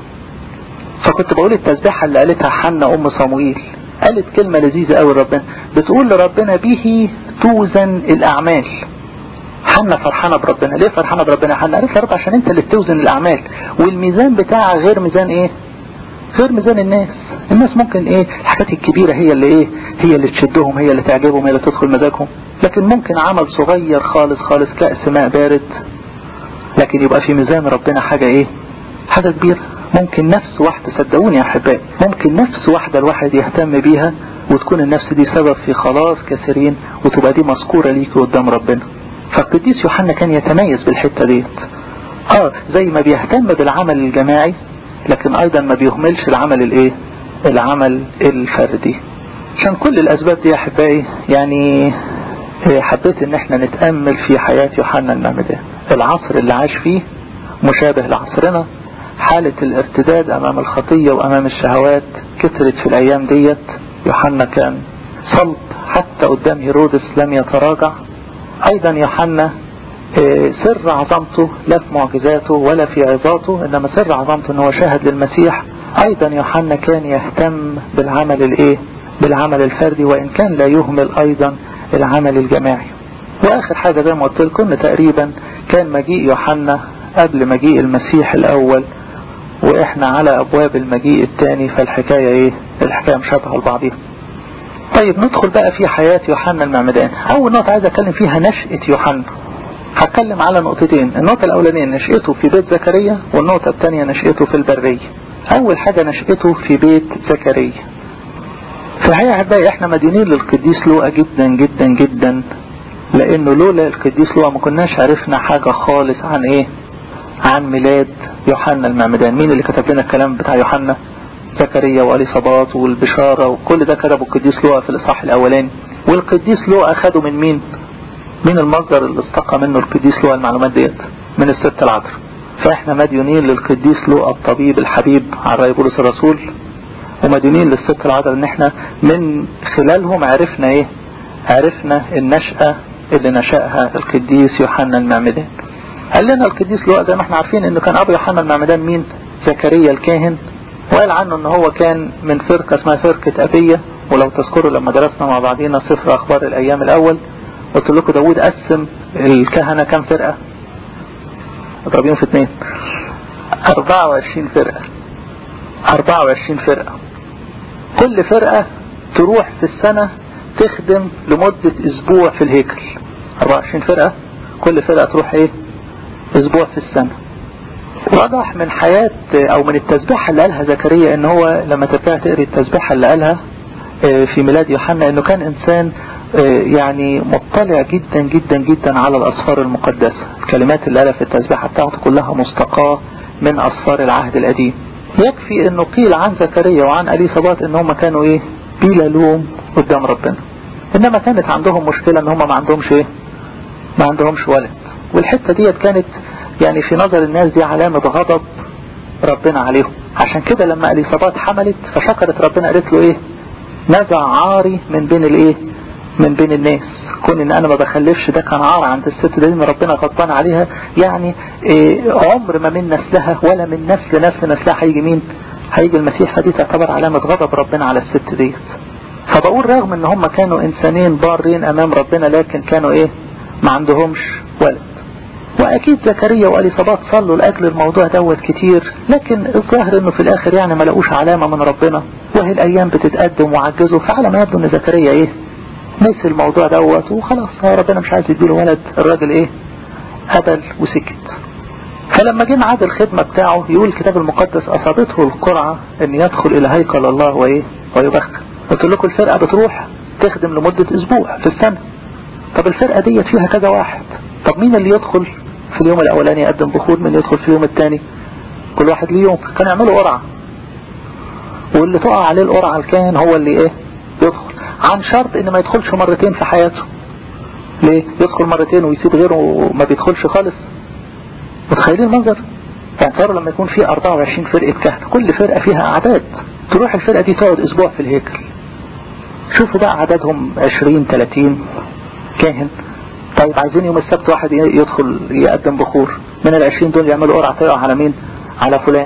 Speaker 1: فكنت بقول التسبيحة اللي قالتها حنا ام صموئيل قالت كلمة لذيذة قوي لربنا بتقول لربنا به توزن الاعمال حنا فرحانة بربنا ليه فرحانة بربنا حنا قالت لرب عشان انت اللي بتوزن الاعمال والميزان بتاعها غير ميزان ايه غير ميزان الناس الناس ممكن ايه الحاجات الكبيرة هي اللي ايه هي اللي تشدهم هي اللي تعجبهم هي اللي تدخل مزاجهم لكن ممكن عمل صغير خالص خالص كأس ماء بارد لكن يبقى في ميزان ربنا حاجة ايه حاجة كبيرة ممكن نفس واحدة صدقوني يا احبائي ممكن نفس واحدة الواحد يهتم بيها وتكون النفس دي سبب في خلاص كثيرين وتبقى دي مذكورة ليك قدام ربنا فالقديس يوحنا كان يتميز بالحتة ديت اه زي ما بيهتم بالعمل الجماعي لكن ايضا ما بيهملش العمل الايه العمل الفردي عشان كل الاسباب دي يا احبائي يعني حبيت ان احنا نتأمل في حياة يوحنا المعمدان العصر اللي عاش فيه مشابه لعصرنا حالة الارتداد امام الخطية وامام الشهوات كثرت في الايام ديت يوحنا كان صلب حتى قدام هيرودس لم يتراجع ايضا يوحنا سر عظمته لا في معجزاته ولا في عظاته انما سر عظمته ان هو شاهد للمسيح ايضا يوحنا كان يهتم بالعمل الايه بالعمل الفردي وان كان لا يهمل ايضا العمل الجماعي واخر حاجة زي ما قلت لكم تقريبا كان مجيء يوحنا قبل مجيء المسيح الاول واحنا على ابواب المجيء الثاني فالحكاية ايه الحكاية مشابهة لبعضيها طيب ندخل بقى في حياة يوحنا المعمدان اول نقطة عايز اتكلم فيها نشأة يوحنا هتكلم على نقطتين النقطة الاولانية نشأته في بيت زكريا والنقطة الثانية نشأته في البرية اول حاجة نشأته في بيت زكريا في الحقيقة أحبائي احنا مدينين للقديس لوقا جدا جدا جدا لانه لولا القديس لوقا ما كناش عرفنا حاجة خالص عن ايه عن ميلاد يوحنا المعمدان مين اللي كتب لنا الكلام بتاع يوحنا زكريا واليصابات والبشارة وكل ده كتبه القديس لوقا في الاصحاح الاولاني والقديس لوقا خده من مين مين المصدر اللي استقى منه القديس لوقا المعلومات ديت من الست العذر فاحنا مديونين للقديس لوقا الطبيب الحبيب على رأي بولس الرسول ومديونين للست العذر ان احنا من خلالهم عرفنا ايه عرفنا النشأة اللي نشأها القديس يوحنا المعمدان قال لنا القديس لوقا زي ما احنا عارفين انه كان ابو يوحنا المعمدان مين زكريا الكاهن وقال عنه ان هو كان من فرقة اسمها فرقة ابية ولو تذكروا لما درسنا مع بعضينا سفر اخبار الايام الاول قلت لكم داود قسم الكهنة كام فرقة اضربيهم في اثنين 24 فرقة 24 فرقة كل فرقة تروح في السنة تخدم لمدة اسبوع في الهيكل 24 فرقة كل فرقة تروح ايه اسبوع في السنة واضح من حياة او من التسبيحة اللي قالها زكريا ان هو لما ترجع تقري التسبيحة اللي قالها في ميلاد يوحنا انه كان انسان يعني مطلع جدا جدا جدا على الاسفار المقدسة الكلمات اللي قالها في التسبيحة بتاعته كلها مستقاة من اسفار العهد القديم يكفي انه قيل عن زكريا وعن اليصابات ان هم كانوا ايه بلا لوم قدام ربنا انما كانت عندهم مشكلة ان هم ما عندهمش ايه ما عندهمش ولد والحتة ديت كانت يعني في نظر الناس دي علامة غضب ربنا عليهم عشان كده لما اليصابات حملت فشكرت ربنا قالت له ايه نزع عاري من بين الايه من بين الناس كون ان انا ما بخلفش ده كان عار عند الست دي ان ربنا غضبان عليها يعني إيه عمر ما من نسلها ولا من نسل نسل نسلها هيجي مين هيجي المسيح فدي تعتبر علامة غضب ربنا على الست ديت فبقول رغم ان هم كانوا انسانين بارين امام ربنا لكن كانوا ايه ما عندهمش ولد واكيد زكريا واليصابات صلوا لاجل الموضوع دوت كتير لكن الظاهر انه في الاخر يعني ما لقوش علامة من ربنا وهي الايام بتتقدم وعجزوا فعلى ما يبدو ان زكريا ايه نسي الموضوع دوت وخلاص هو ربنا مش عايز يديله ولد الراجل ايه قبل وسكت فلما جه ميعاد الخدمة بتاعه يقول الكتاب المقدس اصابته القرعة ان يدخل الى هيكل الله وايه ويبخ قلت لكم الفرقة بتروح تخدم لمدة اسبوع في السنة طب الفرقة ديت فيها كذا واحد طب مين اللي يدخل في اليوم الاولاني يقدم بخور مين يدخل في اليوم الثاني كل واحد ليه يوم كانوا يعملوا قرعة واللي تقع عليه القرعة الكاهن هو اللي ايه يدخل عن شرط ان ما يدخلش مرتين في حياته ليه يدخل مرتين ويسيب غيره وما بيدخلش خالص متخيلين المنظر يعني ترى لما يكون في 24 فرقة كهنة كل فرقة فيها اعداد تروح الفرقة دي تقعد اسبوع في الهيكل شوفوا بقى عددهم 20 30 كاهن طيب عايزين يوم السبت واحد يدخل يقدم بخور من ال 20 دول يعملوا قرعة تقع على مين على فلان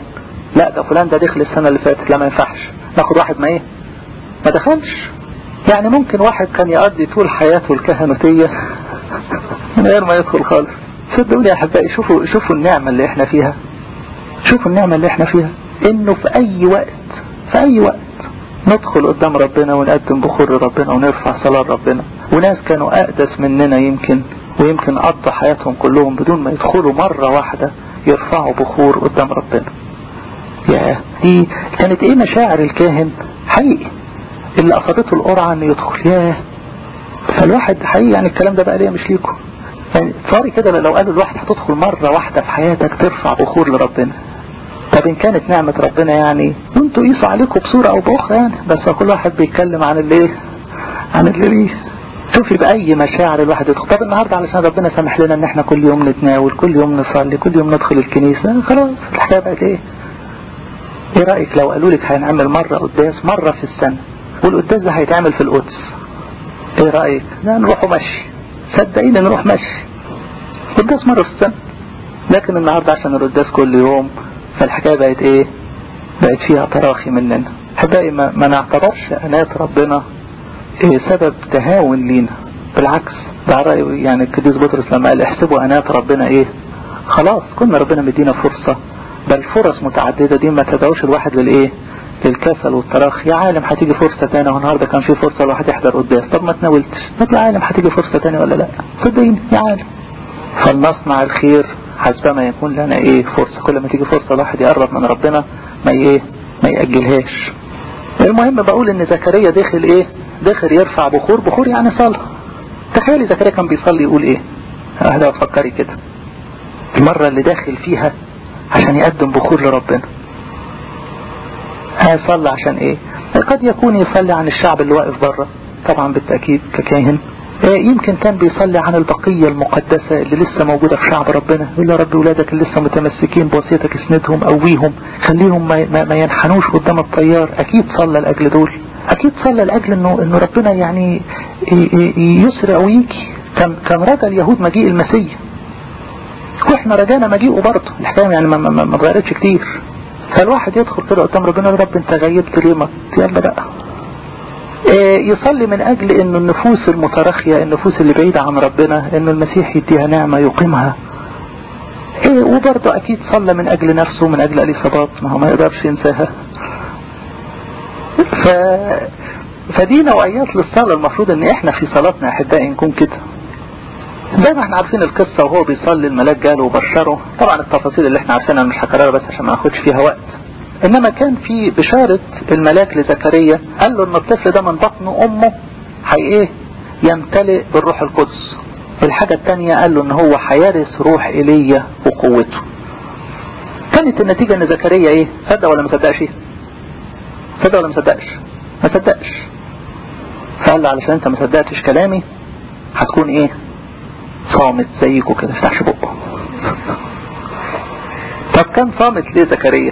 Speaker 1: لا ده فلان ده دخل السنة اللي فاتت لا ما ينفعش ناخد واحد ما ايه ما دخلش يعني ممكن واحد كان يقضي طول حياته الكهنوتية من غير ما يدخل خالص صدقوني يا احبائي شوفوا شوفوا النعمة اللي احنا فيها شوفوا النعمة اللي احنا فيها انه في اي وقت في اي وقت ندخل قدام ربنا ونقدم بخور لربنا ونرفع صلاة ربنا وناس كانوا اقدس مننا يمكن ويمكن قضى حياتهم كلهم بدون ما يدخلوا مرة واحدة يرفعوا بخور قدام ربنا يا دي كانت ايه مشاعر الكاهن حقيقي اللي اخذته القرعة انه يدخل ياه فالواحد حقيقي يعني الكلام ده بقى ليه مش ليكم يعني صاري كده لو قالوا الواحد هتدخل مرة واحدة في حياتك ترفع بخور لربنا طب ان كانت نعمة ربنا يعني انتوا قيسوا عليكم بصورة او باخرى يعني بس كل واحد بيتكلم عن الايه عن اللي ليه شوفي بأي مشاعر الواحد يدخل طب النهاردة علشان ربنا سامح لنا ان احنا كل يوم نتناول كل يوم نصلي كل يوم ندخل الكنيسة خلاص الحكاية بقت ايه ايه رأيك لو قالوا لك هنعمل مرة قداس مرة في السنة والقداس ده هيتعمل في القدس ايه رأيك لا نروحوا مشي صدقيني نروح مشي قداس مرة في السنة لكن النهاردة عشان القداس كل يوم فالحكاية بقت ايه بقت فيها تراخي مننا حبائي ما, ما نعتبرش انات ربنا ايه سبب تهاون لينا بالعكس ده رأي يعني القديس بطرس لما قال احسبوا انات ربنا ايه خلاص كنا ربنا مدينا فرصة بل فرص متعددة دي ما تدعوش الواحد للايه للكسل والتراخي يا عالم هتيجي فرصة تانية والنهاردة كان في فرصة الواحد يحضر قداس طب ما تناولتش طب يا عالم هتيجي فرصة تانية ولا لا صدقيني يا عالم فلنصنع الخير حسب ما يكون لنا ايه فرصة كل ما تيجي فرصة الواحد يقرب من ربنا ما ايه ما يأجلهاش المهم بقول ان زكريا دخل ايه دخل يرفع بخور بخور يعني صلاة تخيلي زكريا كان بيصلي يقول ايه اهلا تفكري كده المرة اللي داخل فيها عشان يقدم بخور لربنا هيصلي عشان ايه قد يكون يصلي عن الشعب اللي واقف بره طبعا بالتأكيد ككاهن يمكن كان بيصلي عن البقية المقدسة اللي لسه موجودة في شعب ربنا يقول يا رب ولادك اللي لسه متمسكين بوصيتك اسندهم قويهم خليهم ما, ما, ما ينحنوش قدام الطيار اكيد صلى لاجل دول اكيد صلى لاجل انه انه ربنا يعني يسرع ويجي كان كان رجا اليهود مجيء المسيح واحنا رجانا مجيئه برضه الحكايه يعني ما, ما, ما اتغيرتش كتير فالواحد يدخل كده قدام ربنا يا رب انت غيبت ليه ما يلا بقى يصلي من أجل أن النفوس المترخية النفوس اللي بعيدة عن ربنا أن المسيح يديها نعمة يقيمها وبرضه أكيد صلى من أجل نفسه من أجل اليصابات ما هو ما يقدرش ينساها ف... فدي نوعيات للصلاة المفروض أن إحنا في صلاتنا أحبائي نكون كده زي ما احنا عارفين القصة وهو بيصلي الملاك جاله وبشره طبعا التفاصيل اللي احنا عارفينها مش هكررها بس عشان ما ناخدش فيها وقت انما كان في بشارة الملاك لزكريا قال له ان الطفل ده من بطن امه حي ايه يمتلئ بالروح القدس الحاجة التانية قال له ان هو هيرث روح ايليا وقوته كانت النتيجة ان زكريا ايه صدق ولا ما صدقش صدق ولا ما صدقش ما صدقش فقال له علشان انت ما صدقتش كلامي هتكون ايه صامت زيكوا كده افتحش بقه طب كان صامت ليه زكريا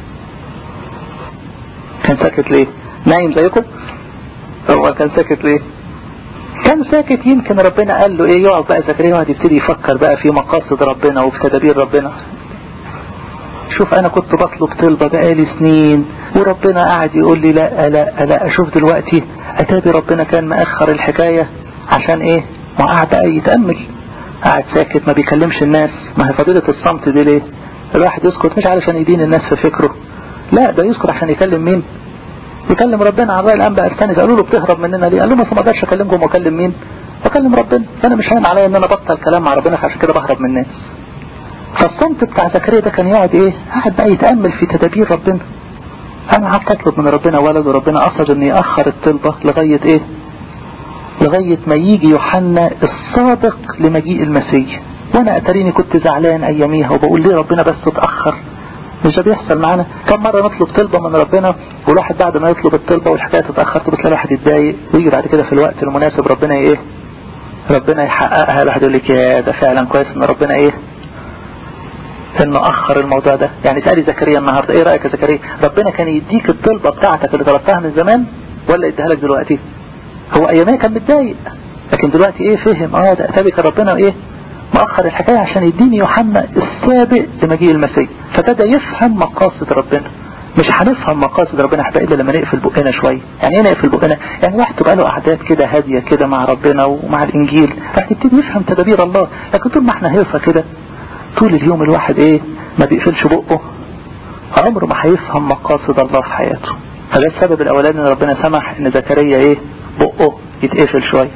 Speaker 1: كان ساكت ليه نايم زيكم هو كان ساكت ليه كان ساكت يمكن ربنا قال له ايه يقعد بقى زكريا يقعد يبتدي يفكر بقى في مقاصد ربنا وفي تدابير ربنا شوف انا كنت بطلب طلبة بقالي سنين وربنا قاعد يقول لي لا لا لا اشوف دلوقتي اتابي ربنا كان مأخر الحكاية عشان ايه ما قاعد بقى يتأمل قاعد ساكت ما بيكلمش الناس ما هي فضيلة الصمت دي ليه الواحد يسكت مش علشان يدين الناس في فكره لا ده يسكت عشان يكلم مين يكلم ربنا عن رأي الأنباء الثاني قالوا له بتهرب مننا ليه قال له ما ما اقدرش اكلمكم واكلم مين اكلم ربنا فانا مش هين عليا ان انا بطل كلام مع ربنا عشان كده بهرب من الناس فالصمت بتاع زكريا ده كان يقعد ايه قاعد بقى يتأمل في تدابير ربنا انا قعدت اطلب من ربنا ولد وربنا قصد ان يأخر الطلبة لغاية ايه لغاية ما يجي يوحنا الصادق لمجيء المسيح وانا اتريني كنت زعلان اياميها وبقول ليه ربنا بس اتأخر مش ده بيحصل معانا كم مرة نطلب طلبة من ربنا والواحد بعد ما يطلب الطلبة والحكاية تتأخر تبص الواحد يتضايق ويجي بعد كده في الوقت المناسب ربنا ايه ربنا يحققها الواحد يقول لك يا ده فعلا كويس ان ربنا ايه انه اخر الموضوع ده يعني سألي زكريا النهاردة ايه رأيك يا زكريا ربنا كان يديك الطلبة بتاعتك اللي طلبتها من زمان ولا يديها لك دلوقتي هو ايامها كان متضايق لكن دلوقتي ايه فهم اه ده اتابك ربنا ايه مأخر الحكاية عشان يديني يوحنا السابق لمجيء المسيح فبدأ يفهم مقاصد ربنا مش هنفهم مقاصد ربنا احنا الا لما نقفل بقنا شوية يعني ايه نقفل بقنا يعني واحد تبقى له اعداد كده هادية كده مع ربنا ومع الانجيل راح يبتدي يفهم تدابير الله لكن طول ما احنا هيصة كده طول اليوم الواحد ايه ما بيقفلش بقه عمره ما هيفهم مقاصد الله في حياته فده السبب الاولاني ان ربنا سمح ان زكريا ايه بقه يتقفل شوية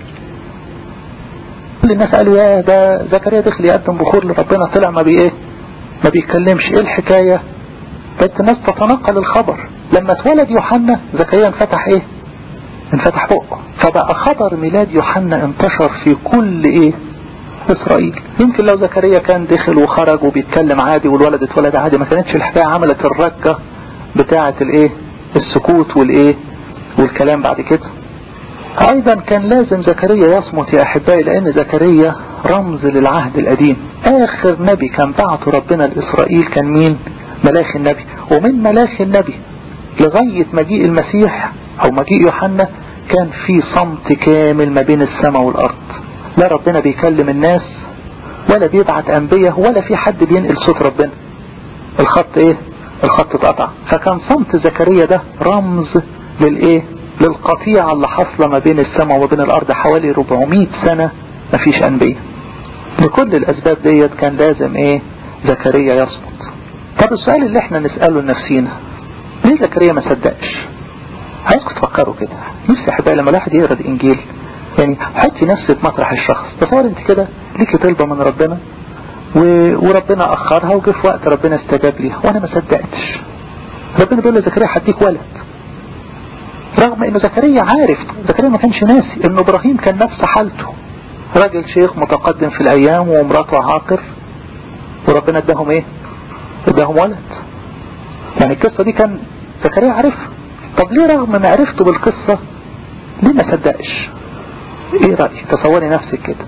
Speaker 1: كل الناس قالوا يا ده زكريا دخل يقدم بخور لربنا طلع ما بي ايه ما بيتكلمش ايه الحكاية بقت الناس تتنقل الخبر لما اتولد يوحنا زكريا انفتح ايه انفتح بقه فبقى خبر ميلاد يوحنا انتشر في كل ايه اسرائيل يمكن لو زكريا كان دخل وخرج وبيتكلم عادي والولد اتولد عادي ما كانتش الحكاية عملت الرجة بتاعة الايه السكوت والايه والكلام بعد كده ايضا كان لازم زكريا يصمت يا احبائي لان زكريا رمز للعهد القديم اخر نبي كان بعته ربنا لاسرائيل كان مين ملاخ النبي ومن ملاخ النبي لغاية مجيء المسيح او مجيء يوحنا كان في صمت كامل ما بين السماء والارض لا ربنا بيكلم الناس ولا بيبعت انبياء ولا في حد بينقل صوت ربنا الخط ايه الخط اتقطع فكان صمت زكريا ده رمز للايه للقطيعة اللي حصل ما بين السماء وما بين الارض حوالي 400 سنة مفيش انبياء لكل الاسباب ديت كان لازم ايه زكريا يصمت طب السؤال اللي احنا نسأله لنفسينا ليه زكريا ما صدقش عايزكم تفكروا كده نفسي احبائي لما الواحد يقرا الانجيل يعني حطي نفسك مطرح الشخص تصور انت كده ليكي طلبة من ربنا و... وربنا اخرها وجه في وقت ربنا استجاب ليها وانا ما صدقتش ربنا بيقول لزكريا هديك ولد رغم انه زكريا عارف زكريا ما كانش ناسي انه ابراهيم كان نفس حالته راجل شيخ متقدم في الايام ومراته عاقر وربنا اداهم ايه اداهم ولد يعني القصة دي كان زكريا عارفها طب ليه رغم معرفته بالقصة ليه ما صدقش ايه رأيك تصوري نفسك كده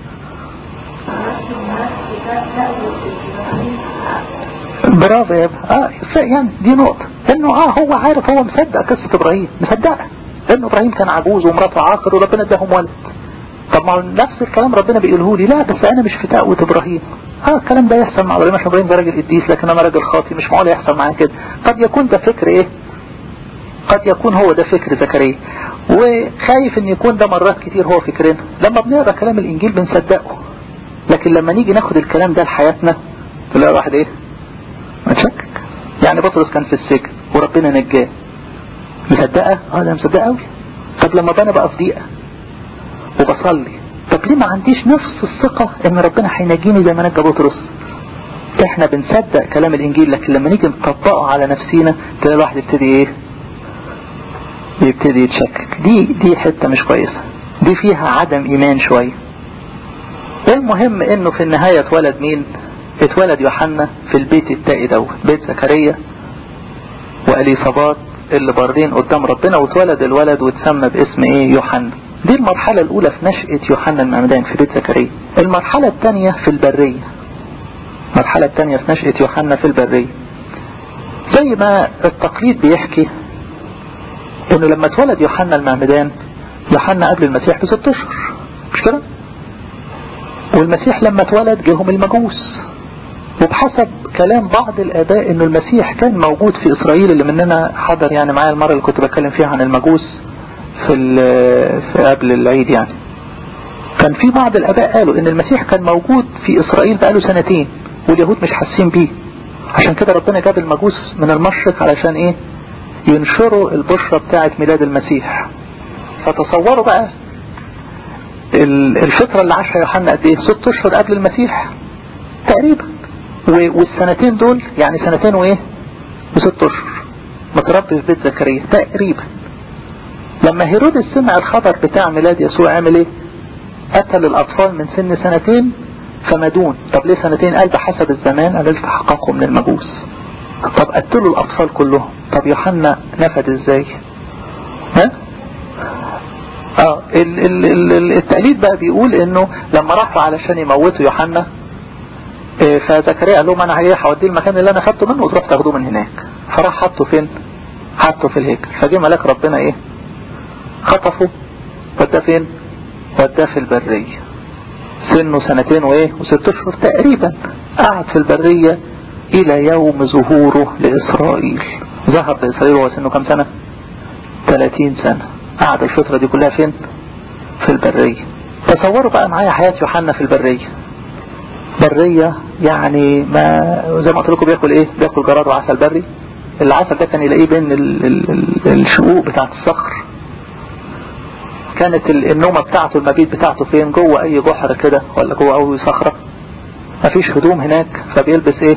Speaker 1: برافو يا اه يعني دي نقطة انه اه هو عارف هو مصدق قصة ابراهيم مصدقها لانه ابراهيم كان عجوز ومراته عاقر وربنا اداهم ولد طب ما نفس الكلام ربنا بيقوله لي لا بس انا مش في تقوى ابراهيم اه الكلام ده يحصل مع ابراهيم عشان ابراهيم ده راجل قديس لكن انا راجل خاطي مش معقول يحصل معايا كده قد يكون ده فكر ايه قد يكون هو ده فكر زكريا وخايف ان يكون ده مرات كتير هو فكرنا لما بنقرا كلام الانجيل بنصدقه لكن لما نيجي ناخد الكلام ده لحياتنا تلاقي واحد ايه متشكك يعني بطرس كان في السجن وربنا نجاه مصدقه اه ده مصدقه قوي طب لما انا بقى في ضيقه وبصلي طب ليه ما عنديش نفس الثقة ان ربنا هينجيني زي ما نجى بطرس احنا بنصدق كلام الانجيل لكن لما نيجي نطبقه على نفسينا تلاقي الواحد يبتدي ايه يبتدي يتشكك دي دي حتة مش كويسة دي فيها عدم ايمان شوية المهم انه في النهاية اتولد مين اتولد يوحنا في البيت التائي دوت بيت زكريا واليصابات اللي بارين قدام ربنا واتولد الولد واتسمى باسم ايه يوحنا دي المرحلة الأولى في نشأة يوحنا المعمدان في بيت زكريا المرحلة الثانية في البرية المرحلة الثانية في نشأة يوحنا في البرية زي ما التقليد بيحكي انه لما اتولد يوحنا المعمدان يوحنا قبل المسيح بست اشهر مش كده والمسيح لما اتولد جهم المجوس وبحسب كلام بعض الاباء انه المسيح كان موجود في اسرائيل اللي مننا حضر يعني معايا المرة اللي كنت بتكلم فيها عن المجوس في, في قبل العيد يعني كان في بعض الاباء قالوا ان المسيح كان موجود في اسرائيل بقاله سنتين واليهود مش حاسين بيه عشان كده ربنا جاب المجوس من المشرق علشان ايه ينشروا البشرة بتاعة ميلاد المسيح فتصوروا بقى الفترة اللي عاشها يوحنا قد ايه ست اشهر قبل المسيح تقريبا والسنتين دول يعني سنتين وايه بست اشهر متربي في بيت زكريا تقريبا لما هيرودس سمع الخبر بتاع ميلاد يسوع عمل ايه قتل الاطفال من سن سنتين فمدون طب ليه سنتين قال بحسب الزمان قال التحققوا من المجوس طب قتلوا الاطفال كلهم طب يوحنا نفد ازاي ها اه ال ال ال التقليد بقى بيقول انه لما راحوا علشان يموتوا يوحنا اه فزكريا قال لهم انا هي هوديه المكان اللي انا خدته منه وتروح تاخدوه من هناك فراح حطه فين حطه في الهيكل فجه ملاك ربنا ايه خطفه وداه فين وداه في البرية سنه سنتين وايه وست اشهر تقريبا قعد في البرية الى يوم ظهوره لاسرائيل ظهر لاسرائيل وهو سنه كم سنة 30 سنة قعد الفترة دي كلها فين في البرية تصوروا بقى معايا حياة يوحنا في البرية برية يعني ما زي ما قلت لكم بياكل ايه بياكل جراد وعسل بري العسل ده كان يلاقيه بين ال ال ال الشقوق بتاعت الصخر كانت النومة بتاعته المبيت بتاعته فين جوه اي بحر كده ولا جوه اي صخرة مفيش هدوم هناك فبيلبس ايه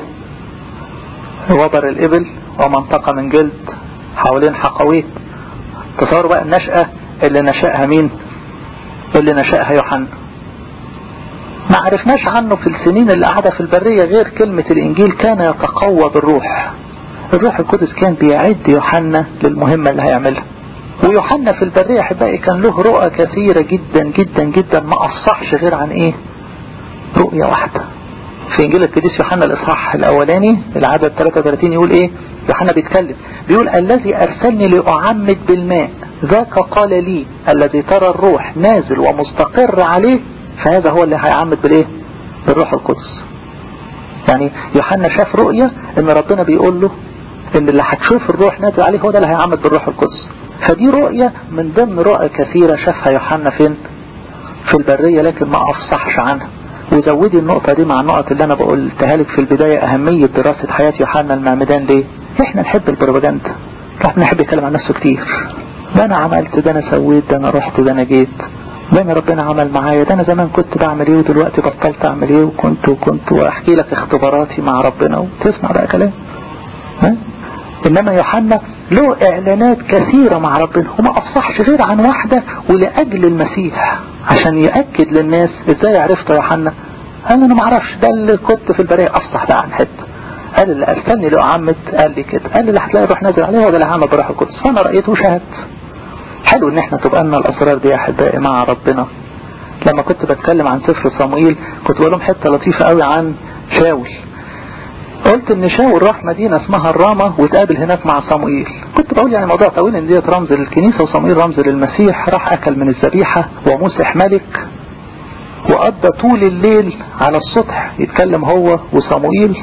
Speaker 1: وبر الابل ومنطقة من جلد حوالين حقويه تصوروا بقى النشأة اللي نشأها مين اللي نشأها يوحنا ما عرفناش عنه في السنين اللي قعدها في البرية غير كلمة الانجيل كان يتقوى بالروح الروح القدس كان بيعد يوحنا للمهمة اللي هيعملها ويوحنا في البرية احبائي كان له رؤى كثيرة جدا جدا جدا ما افصحش غير عن ايه رؤية واحدة في انجيل القديس يوحنا الاصحاح الاولاني العدد 33 يقول ايه يوحنا بيتكلم بيقول الذي ارسلني لاعمد بالماء ذاك قال لي الذي ترى الروح نازل ومستقر عليه فهذا هو اللي هيعمد بالايه بالروح القدس يعني يوحنا شاف رؤية ان ربنا بيقول له ان اللي هتشوف الروح نازل عليه هو ده اللي هيعمد بالروح القدس فدي رؤية من ضمن رؤى كثيرة شافها يوحنا فين في البرية لكن ما افصحش عنها وزودي النقطة دي مع النقط اللي انا بقولتها لك في البداية اهمية دراسة حياة يوحنا المعمدان ليه احنا نحب البروباجندا احنا نحب يتكلم عن نفسه كتير ده انا عملت ده انا سويت ده انا رحت ده انا جيت ده انا ربنا عمل معايا ده انا زمان كنت بعمل ايه ودلوقتي بطلت اعمل ايه وكنت وكنت واحكي لك اختباراتي مع ربنا وتسمع بقى كلام ها انما يوحنا له اعلانات كثيرة مع ربنا وما افصحش غير عن واحدة ولاجل المسيح عشان يأكد للناس ازاي عرفت يوحنا قال انا ما اعرفش ده اللي كنت في البرية افصح بقى عن حته قال اللي ارسلني لاعمد قال لي كده قال لي اللي هتلاقي الروح نازل عليه هو ده اللي هعمل بروح القدس فانا رأيته وشهدت حلو ان احنا تبقى لنا الاسرار دي يا احبائي مع ربنا لما كنت بتكلم عن سفر صموئيل كنت بقول لهم حته لطيفه قوي عن شاول قلت ان شاول راح مدينة اسمها الرامة وتقابل هناك مع صموئيل كنت بقول يعني موضوع طويل ان ديت رمز للكنيسة وصموئيل رمز للمسيح راح اكل من الذبيحة ومسح ملك وقضى طول الليل على السطح يتكلم هو وصموئيل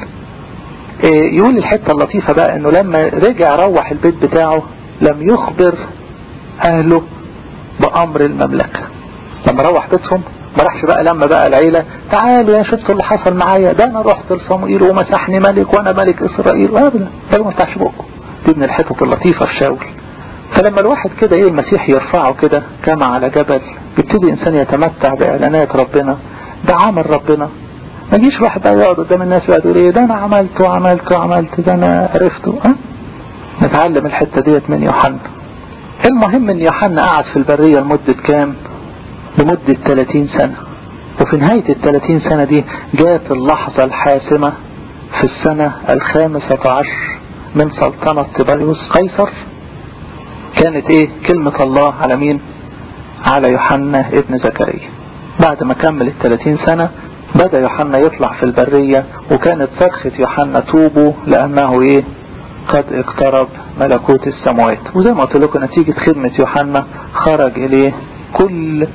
Speaker 1: يقول الحتة اللطيفة بقى انه لما رجع روح البيت بتاعه لم يخبر اهله بامر المملكة لما روح بيتهم ما راحش بقى لما بقى العيلة تعالوا يا شفتوا اللي حصل معايا ده انا رحت لصموئيل ومسحني ملك وانا ملك اسرائيل ابدا قالوا ما تفتحش بقه دي من الحتت اللطيفة في شاول فلما الواحد كده ايه المسيح يرفعه كده كما على جبل يبتدي انسان يتمتع باعلانات ربنا ده عمل ربنا ما يجيش واحد بقى يقعد قدام الناس ويقعد يقول ايه ده انا عملت وعملت وعملت ده انا عرفته ها نتعلم الحتة ديت من يوحنا المهم ان يوحنا قعد في البرية لمدة كام لمدة 30 سنة وفي نهاية ال 30 سنة دي جاءت اللحظة الحاسمة في السنة الخامسة عشر من سلطنة تبريوس قيصر كانت ايه كلمة الله على مين على يوحنا ابن زكريا بعد ما كمل ال 30 سنة بدأ يوحنا يطلع في البرية وكانت صرخة يوحنا توبوا لأنه ايه قد اقترب ملكوت السماوات وزي ما قلت لكم نتيجة خدمة يوحنا خرج اليه كل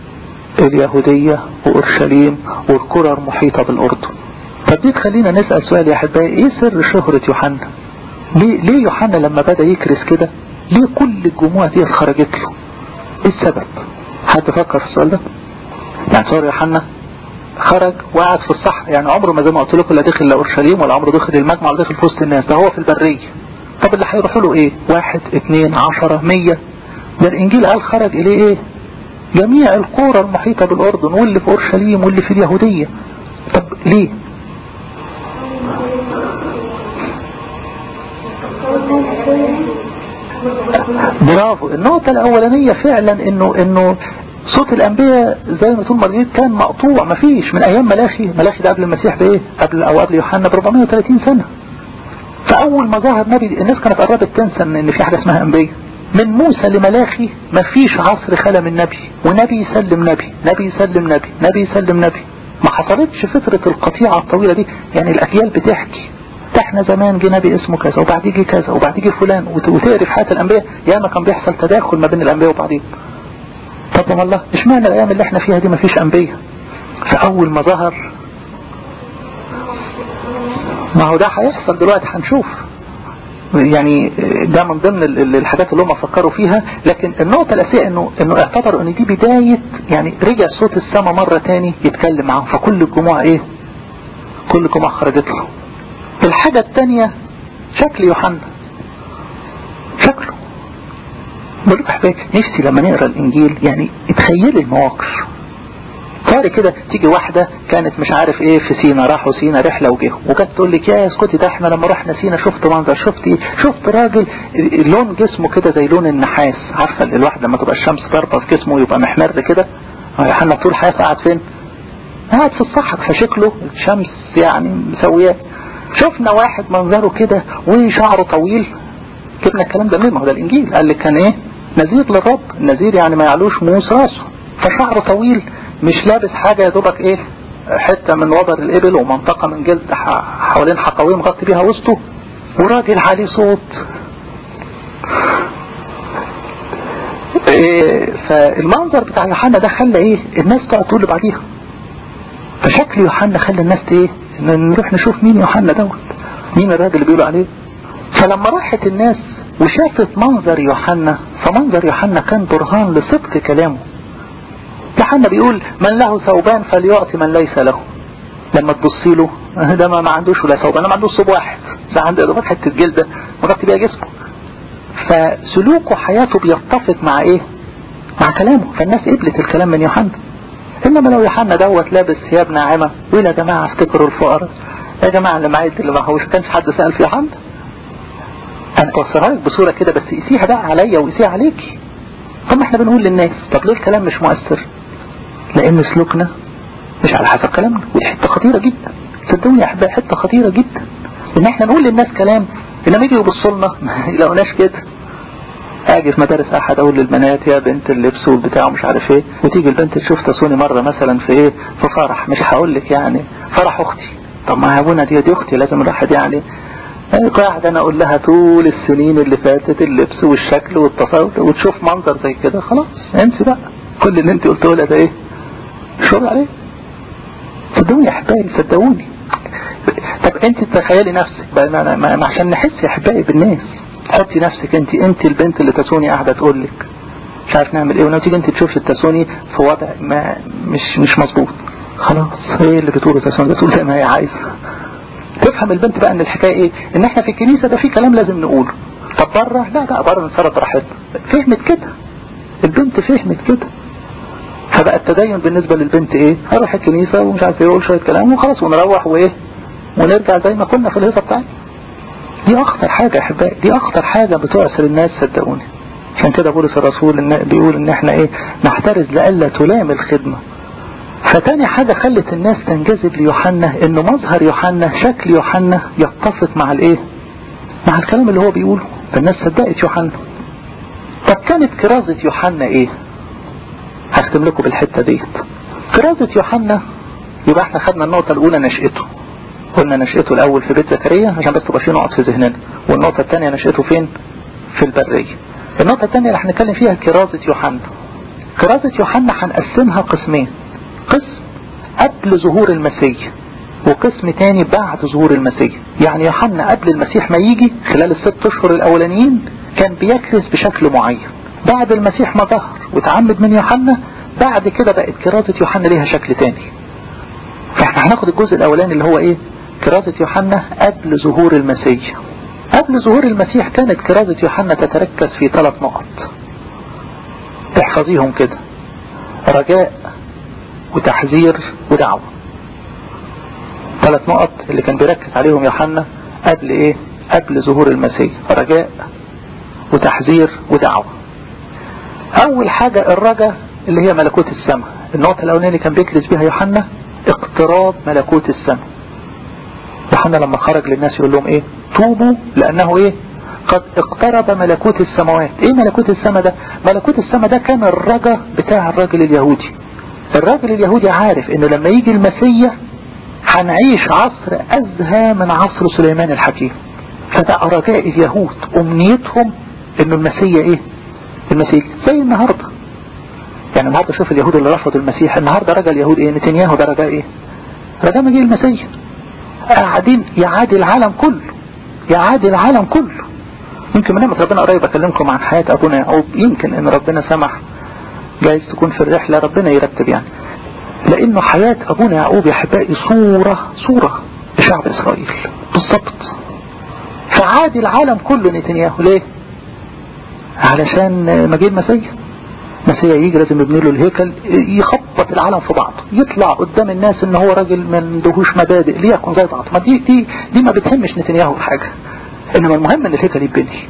Speaker 1: اليهودية وأورشليم والقرى المحيطة بالأردن طب دي تخلينا نسأل سؤال يا أحبائي إيه سر شهرة يوحنا ليه, ليه يوحنا لما بدأ يكرس كده ليه كل الجموع دي خرجت له إيه السبب حد فكر في السؤال ده يعني صار يوحنا خرج وقعد في الصحراء يعني عمره ما زي ما قلت لكم لا دخل لا اورشليم ولا عمره دخل المجمع ولا دخل في وسط الناس ده هو في البريه طب اللي هيروحوا له ايه واحد اثنين عشرة مية ده الانجيل قال خرج اليه ايه جميع القرى المحيطة بالاردن واللي في اورشليم واللي في اليهودية طب ليه برافو النقطة الاولانية فعلا انه انه صوت الانبياء زي ما تقول مريض كان مقطوع مفيش من ايام ملاخي ملاخي ده قبل المسيح بايه قبل او قبل يوحنا ب 430 سنة فاول ما ظهر نبي الناس كانت قربت تنسى ان في حاجة اسمها انبياء من موسى لملاخي مفيش عصر خلا من نبي ونبي يسلم نبي نبي يسلم نبي نبي يسلم نبي ما حصلتش فترة القطيعة الطويلة دي يعني الاجيال بتحكي ده احنا زمان جه نبي اسمه كذا وبعد يجي كذا وبعد يجي فلان وتقري في حياة الانبياء ياما كان بيحصل تداخل ما بين الانبياء وبعضهم طب والله اشمعنى الايام اللي احنا فيها دي مفيش انبياء فاول ما ظهر ما هو ده هيحصل دلوقتي هنشوف يعني ده من ضمن الحاجات اللي هم فكروا فيها لكن النقطة الأساسية انه انه اعتبروا ان دي بداية يعني رجع صوت السماء مرة تاني يتكلم معاهم فكل الجموع ايه كل الجموع خرجت له الحاجة التانية شكل يوحنا شكله بقول لك حبايبي نفسي لما نقرا الانجيل يعني اتخيلي المواقف صار كده تيجي واحدة كانت مش عارف ايه في سينا راحوا سينا رحلة وجه وجت تقول لك يا اسكتي ده احنا لما رحنا سينا شفت منظر شفت شفت راجل لون جسمه كده زي لون النحاس عارفة الواحد لما تبقى الشمس ضاربة في جسمه يبقى محمر كده يوحنا طول حياته قاعد فين قاعد في الصحراء فشكله الشمس يعني مسوياه شفنا واحد منظره كده وشعره طويل جبنا الكلام ده منين ما هو ده الانجيل قال لك كان ايه نذير للرب النذير يعني ما يعلوش موس راسه فشعره طويل مش لابس حاجة يا دوبك ايه حتة من وبر الابل ومنطقة من جلد حوالين حقويه مغطي بيها وسطه وراجل عليه صوت إيه فالمنظر بتاع يوحنا ده خلى ايه الناس تقعد تقول بعديها فشكل يوحنا خلى الناس ايه نروح نشوف مين يوحنا دوت مين الراجل اللي بيقولوا عليه فلما راحت الناس وشافت منظر يوحنا فمنظر يوحنا كان برهان لصدق كلامه يوحنا بيقول من له ثوبان فليعطي من ليس له لما تبصي له ده ما, ما عندوش ولا ثوبان ما عندوش ثوب واحد ده عنده دوبك حته جلده مغطي بيها جسمه فسلوكه وحياته بيتفق مع ايه مع كلامه فالناس قبلت الكلام من يوحنا انما لو يوحنا دوت لابس ثياب ناعمه ويقول يا جماعه افتكروا الفقراء يا جماعه اللي معايا اللي معهوش كانش حد سال في يوحنا انا بوصلها لك بصوره كده بس قيسيها بقى عليا وقيسيها عليكي طب احنا بنقول للناس طب ليه الكلام مش مؤثر لان سلوكنا مش على حسب كلامنا ودي حته خطيره جدا صدقوني يا احبائي حته خطيره جدا ان احنا نقول للناس كلام انما يجوا يبصوا لنا ما يلاقوناش كده اجي في مدارس احد اقول للبنات يا بنت اللبس والبتاع ومش عارف ايه وتيجي البنت تشوف تصوني مره مثلا في ايه في فرح مش هقول لك يعني فرح اختي طب ما ابونا دي دي اختي لازم الواحد يعني قاعد انا اقول لها طول السنين اللي فاتت اللبس والشكل والتصوت وتشوف منظر زي كده خلاص انسي بقى كل اللي انت قلته لها ده ايه شغل عليه صدقوني يا احبائي صدقوني طب انت تخيلي نفسك بقى ما ما عشان نحس يا احبائي بالناس حطي نفسك انت انت البنت اللي تسوني قاعده تقول لك مش عارف نعمل ايه ونتيجه انت تشوفي التسوني في وضع ما مش مش مظبوط خلاص هي اللي بتقول تسوني بتقول زي ما هي عايزه تفهم البنت بقى ان الحكايه ايه ان احنا في الكنيسه ده في كلام لازم نقوله طب بره لا لا بره نتصرف براحتنا فهمت كده البنت فهمت كده فبقى التدين بالنسبه للبنت ايه هروح الكنيسه ومش عارف ايه اقول شويه كلام وخلاص ونروح وايه ونرجع زي ما كنا في الهيصه بتاعتنا دي اخطر حاجه يا احبائي دي اخطر حاجه بتعسر الناس صدقوني عشان كده بولس الرسول إن بيقول ان احنا ايه نحترز لألا تلام الخدمه فتاني حاجة خلت الناس تنجذب ليوحنا انه مظهر يوحنا شكل يوحنا يتفق مع الايه مع الكلام اللي هو بيقوله فالناس صدقت يوحنا طب كانت كرازة يوحنا ايه هختم لكم بالحتة ديت كرازة يوحنا يبقى احنا خدنا النقطة الاولى نشأته قلنا نشأته الاول في بيت زكريا عشان بس تبقى في نقط في ذهننا والنقطة الثانية نشأته فين في البرية النقطة الثانية اللي هنتكلم فيها كرازة يوحنا كرازة يوحنا هنقسمها قسمين قسم قبل ظهور المسيح وقسم تاني بعد ظهور المسيح يعني يوحنا قبل المسيح ما يجي خلال الست اشهر الاولانيين كان بيكرز بشكل معين بعد المسيح ما ظهر وتعمد من يوحنا بعد كده بقت كرازة يوحنا ليها شكل تاني فاحنا هناخد الجزء الاولاني اللي هو ايه كرازة يوحنا قبل ظهور المسيح قبل ظهور المسيح كانت كرازة يوحنا تتركز في ثلاث نقط احفظيهم كده رجاء وتحذير ودعوة ثلاث نقط اللي كان بيركز عليهم يوحنا قبل ايه قبل ظهور المسيح رجاء وتحذير ودعوة اول حاجة الرجاء اللي هي ملكوت السماء النقطة الاولانية اللي كان بيكرز بها يوحنا اقتراب ملكوت السماء يوحنا لما خرج للناس يقول لهم ايه توبوا لانه ايه قد اقترب ملكوت السماوات ايه ملكوت السماء ده ملكوت السماء ده كان الرجاء بتاع الراجل اليهودي الراجل اليهودي عارف انه لما يجي المسيح هنعيش عصر ازهى من عصر سليمان الحكيم فده رجاء اليهود امنيتهم انه المسيح ايه المسيح زي النهاردة
Speaker 2: يعني النهارده شوف اليهود اللي رفضوا المسيح النهارده رجا اليهود ايه نتنياهو ده رجا ايه رجا مجيء المسيح قاعدين يعادي العالم كله يعادي العالم كله يمكن من ربنا قريب اكلمكم عن حياة ابونا يعقوب يمكن ان ربنا سمح جايز تكون في الرحلة ربنا يرتب يعني لانه حياة ابونا يعقوب يا احبائي صورة صورة لشعب اسرائيل بالضبط فعادي العالم كله نتنياهو ليه علشان مجيء المسيح مسيح يجي لازم يبني له الهيكل يخبط العالم في بعض يطلع قدام الناس ان هو راجل ما عندهوش مبادئ ليكن زي بعض ما دي دي دي ما بتهمش نتنياهو في حاجه انما المهم ان الهيكل يتبني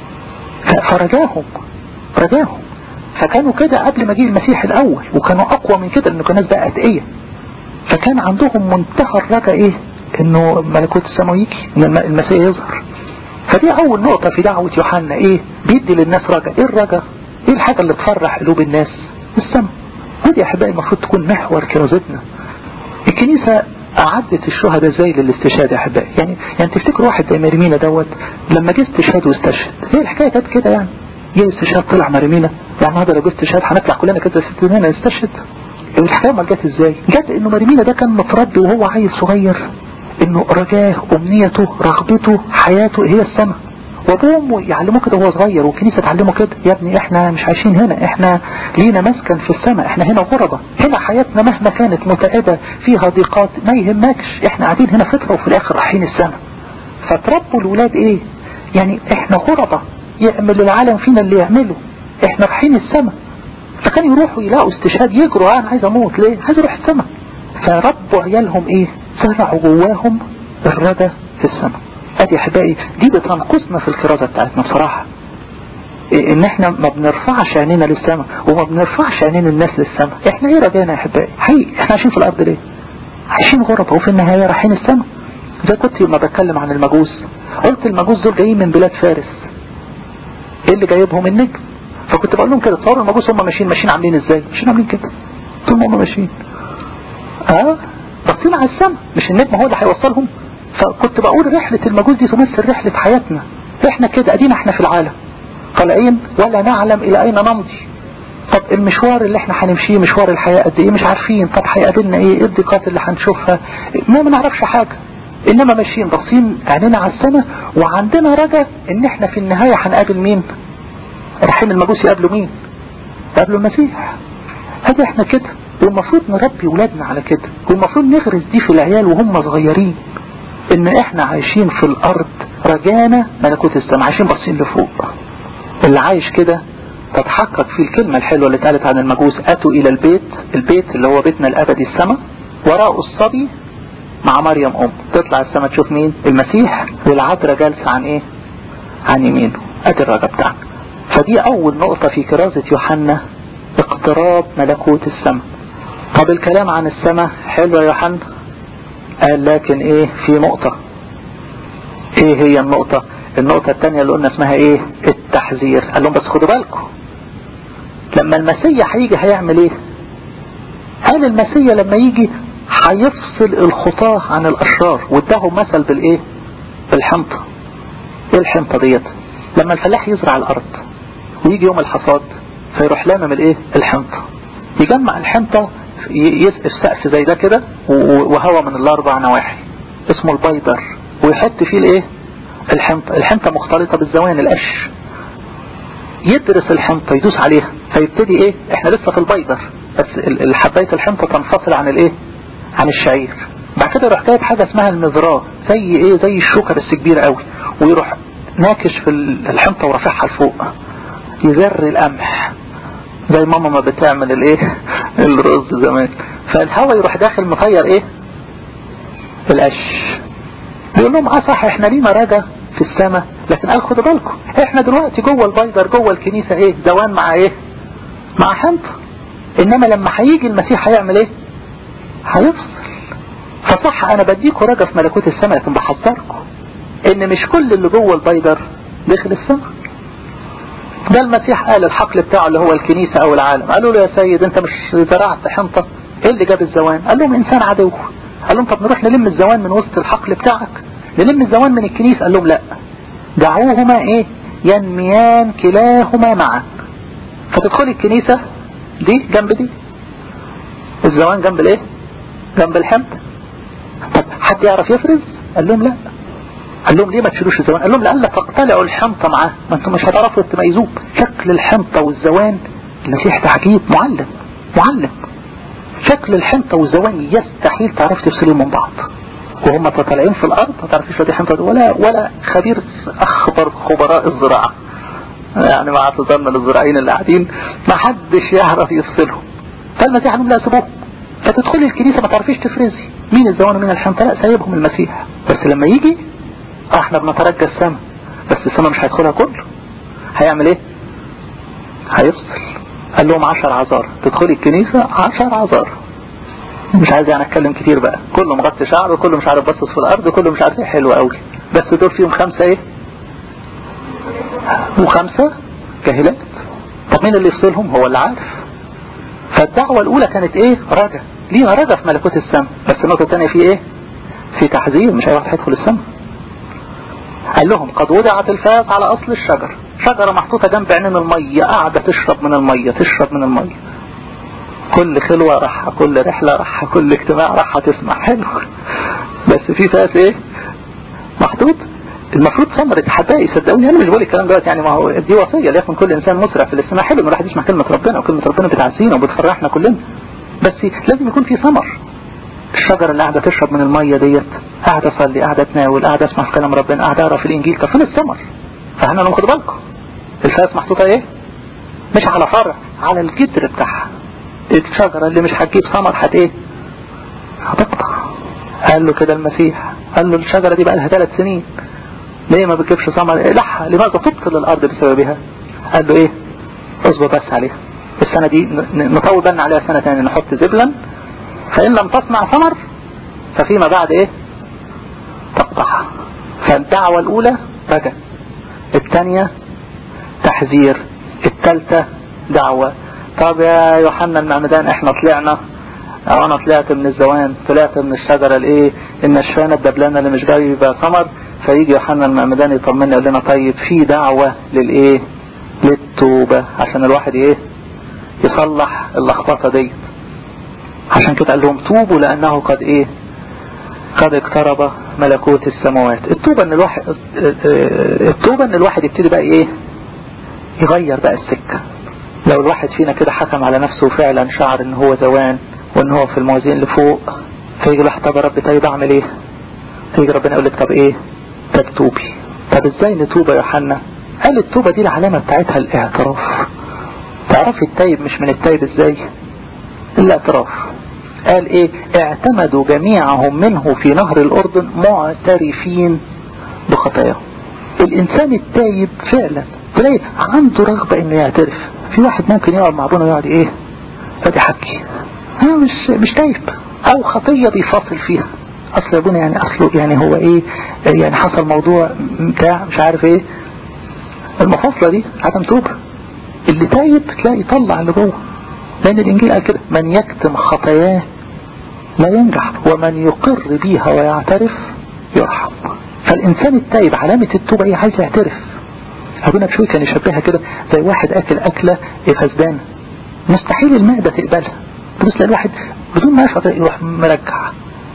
Speaker 2: فرجاهم رجاهم فكانوا كده قبل مجيء المسيح الاول وكانوا اقوى من كده لانه كان ناس بقى اتقيه فكان عندهم منتهى الرجاء ايه انه ملكوت السماء يجي ان المسيح يظهر فدي اول نقطة في دعوة يوحنا ايه بيدي للناس رجاء ايه الرجاء ايه الحاجة اللي تفرح قلوب الناس السماء ودي يا احبائي المفروض تكون محور كرازتنا الكنيسة أعدت الشهداء ازاي للاستشهاد يا احبائي يعني يعني تفتكروا واحد زي مرمينا دوت لما جه استشهاد واستشهد هي الحكاية كانت كده يعني جه استشهاد طلع مرمينا يعني هذا لو جه استشهاد هنطلع كلنا كده ستين نستشهد الحكاية ما جت ازاي جت انه مرمينا ده كان متربي وهو عيل صغير انه رجاه امنيته رغبته حياته هي السماء وابوه وامه يعلموه كده وهو صغير والكنيسه تعلمه كده يا ابني احنا مش عايشين هنا احنا لينا مسكن في السماء احنا هنا غربة هنا حياتنا مهما كانت متعبة فيها ضيقات ما يهمكش احنا قاعدين هنا فترة وفي الاخر رايحين السماء فتربوا الولاد ايه يعني احنا غربة يعمل العالم فينا اللي يعمله احنا رايحين السماء فكانوا يروحوا يلاقوا استشهاد يجروا انا عايز اموت ليه عايز اروح السماء فربوا عيالهم ايه زرعوا جواهم الرجا في السماء ادي يا احبائي دي بتنقصنا في الكرازة بتاعتنا بصراحة إيه ان احنا ما بنرفعش عينينا للسماء وما بنرفعش عينين الناس للسماء احنا ايه رجانا يا احبائي حقيقي احنا عايشين في الارض ليه عايشين غربة وفي النهاية رايحين السماء زي كنت لما بتكلم عن المجوس قلت المجوس دول جايين من بلاد فارس ايه اللي جايبهم النجم فكنت بقول لهم كده تصوروا المجوس هم ماشيين ماشيين عاملين ازاي ماشيين عاملين كده طول ما هم ماشيين اه باصين على السماء مش النجم هو اللي هيوصلهم فكنت بقول رحلة المجوس دي تمثل رحلة حياتنا احنا كده ادينا احنا في العالم طالعين ولا نعلم الى اين نمضي طب المشوار اللي احنا هنمشيه مشوار الحياة قد ايه مش عارفين طب هيقابلنا ايه ايه الضيقات اللي هنشوفها ما ما نعرفش حاجة انما ماشيين باصين عينينا على السماء وعندنا رجا ان احنا في النهاية هنقابل مين رايحين المجوس يقابلوا مين يقابلوا المسيح هذا احنا كده والمفروض نربي ولادنا على كده والمفروض نغرس دي في العيال وهم صغيرين ان احنا عايشين في الارض رجانا ملكوت السماء عايشين باصين لفوق اللي عايش كده تتحقق فيه الكلمة الحلوة اللي اتقالت عن المجوس اتوا الى البيت البيت اللي هو بيتنا الابدي السماء وراء الصبي مع مريم ام تطلع السماء تشوف مين المسيح والعذراء جالسة عن ايه عن يمينه ادي الرجا بتاعنا فدي اول نقطة في كرازة يوحنا اقتراب ملكوت السماء طب الكلام عن السماء حلو يا يوحنا قال لكن ايه في نقطة ايه هي النقطة النقطة الثانية اللي قلنا اسمها ايه التحذير قال لهم بس خدوا بالكم لما المسيح هيجي هيعمل ايه قال المسيح لما يجي هيفصل الخطاة عن الاشرار واداهم مثل بالايه بالحنطة ايه الحنطة ديت لما الفلاح يزرع الارض ويجي يوم الحصاد فيروح لامم الايه الحنطة يجمع الحنطة يسقف سقف زي ده كده وهوا من الاربع نواحي اسمه البيدر ويحط فيه الايه الحنطة الحنطة مختلطة بالزوان القش يدرس الحنطة يدوس عليها فيبتدي ايه احنا لسه في البيدر بس الحباية الحنطة تنفصل عن الايه عن الشعير بعد كده يروح جايب حاجة اسمها المزراه زي ايه زي الشوكة بس كبيرة قوي ويروح ناكش في الحنطة ورافعها لفوق يزر القمح زي ماما ما بتعمل الايه الرز زمان فالهواء يروح داخل مطير ايه القش بيقول لهم اه صح احنا لينا رجا في السماء لكن قال خدوا بالكم احنا دلوقتي جوه البيدر جوه الكنيسة ايه زوان مع ايه مع حنطة انما لما هيجي المسيح هيعمل ايه هيفصل فصح انا بديكوا رجا في ملكوت السماء لكن بحذركم ان مش كل اللي جوه البيدر داخل السماء ده المسيح قال الحقل بتاعه اللي هو الكنيسة او العالم قالوا له يا سيد انت مش زرعت حنطة ايه اللي جاب الزوان قال لهم انسان عدو قال لهم طب نروح نلم الزوان من وسط الحقل بتاعك نلم الزوان من الكنيسة قال لهم لا دعوهما ايه ينميان كلاهما معا فتدخل الكنيسة دي جنب دي الزوان جنب الايه جنب الحمض طب حد يعرف يفرز قال لهم لا قال لهم ليه ما تشيلوش الزوان قال لهم لألا تقتلعوا الحنطة معاه ما انتم مش هتعرفوا تميزوه شكل الحنطة والزوان المسيح تعجيب معلم معلم شكل الحنطة والزوان يستحيل تعرف تفصلهم من بعض وهم طالعين في الارض ما تعرفيش دي حنطة ولا ولا خبير اخبر خبراء الزراعة يعني مع اعتذارنا للزراعيين اللي قاعدين ما حدش يعرف يفصلهم فالمسيح قال لا سيبوهم فتدخلي الكنيسة ما تعرفيش تفرزي مين الزوان ومين الحنطة لا سايبهم المسيح بس لما يجي احنا بنترجى السماء بس السماء مش هيدخلها كله هيعمل ايه هيفصل قال لهم عشر عذار تدخلي الكنيسة عشر عذار مش عايز يعني اتكلم كتير بقى كله مغطي شعره كله مش عارف باصص في الارض كله مش عارف ايه حلو قوي بس دول فيهم خمسة ايه وخمسة جاهلات طب مين اللي يفصلهم هو اللي عارف فالدعوة الاولى كانت ايه رجا لينا رجا في ملكوت السماء بس النقطة الثانية في ايه في تحذير مش اي واحد هيدخل السماء قال لهم قد وضعت الفاس على اصل الشجر شجرة محطوطة جنب عينين المية قاعدة تشرب من المية تشرب من المية كل خلوة راحة كل رحلة راحة كل اجتماع راحة تسمع حلو بس في فاس ايه محطوط المفروض ثمرة حبائي صدقوني انا مش بقول الكلام دلوقتي يعني ما هو دي وصية ليكن كل انسان مسرع في الاستماع حلو ان الواحد يسمع كلمة ربنا وكلمة ربنا بتعزينا وبتفرحنا كلنا بس لازم يكون في ثمر الشجرة اللي قاعدة تشرب من المية ديت قاعدة اصلي قاعدة تناول قاعدة اسمع في كلام ربنا قاعدة اقرا في الانجيل طب فين الثمر فاحنا ناخد بالكم الفاس محطوطة ايه مش على فرع على الجدر بتاعها الشجرة اللي مش هتجيب ثمر هت ايه هتقطع قال له كده المسيح قال له الشجرة دي بقى لها ثلاث سنين ليه ما بتجيبش ثمر إيه لحها لماذا تبطل الارض بسببها قال له ايه اصبر بس عليها السنة دي نطول بالنا عليها سنة تانية نحط زبلا فإن لم تصنع ثمر ففيما بعد ايه تقطعها فالدعوة الاولى رجا الثانية تحذير الثالثة دعوة طب يا يوحنا المعمدان احنا طلعنا او انا طلعت من الزوان طلعت من الشجرة الايه النشفانة الدبلانة اللي مش جاي يبقى ثمر فيجي يوحنا المعمدان يطمني يقول لنا طيب في دعوة للايه للتوبة عشان الواحد ايه يصلح اللخبطة دي عشان كده قال لهم توبوا لانه قد ايه قد اقترب ملكوت السماوات التوبة ان الواحد التوبة ان الواحد يبتدي بقى ايه يغير بقى السكة لو الواحد فينا كده حكم على نفسه فعلا شعر ان هو زوان وان هو في الموازين اللي فوق فيجي الواحد طب يا رب طيب اعمل ايه فيجي ربنا يقول لك طب ايه طب توبي طب ازاي نتوب يا يوحنا قال التوبة دي العلامة بتاعتها الاعتراف تعرفي التايب مش من التايب ازاي الاعتراف قال ايه اعتمدوا جميعهم منه في نهر الاردن معترفين بخطاياهم الانسان التايب فعلا تلاقي عنده رغبة انه يعترف في واحد ممكن يقعد مع ابونا ويقعد ايه يقعد يحكي ها مش مش تايب او خطية بيفاصل فيها اصل ابونا يعني اصله يعني هو ايه يعني حصل موضوع بتاع مش عارف ايه المفاصلة دي عدم توبة اللي تايب تلاقي يطلع اللي جوه لان الانجيل قال كده من يكتم خطاياه لا ينجح ومن يقر بيها ويعترف يرحم فالانسان التايب علامة التوبة ايه عايز يعترف ابونا بشوي كان يشبهها كده زي واحد اكل اكلة فسدانة مستحيل المعدة تقبلها تبص الواحد بدون ما يشعر يروح مرجع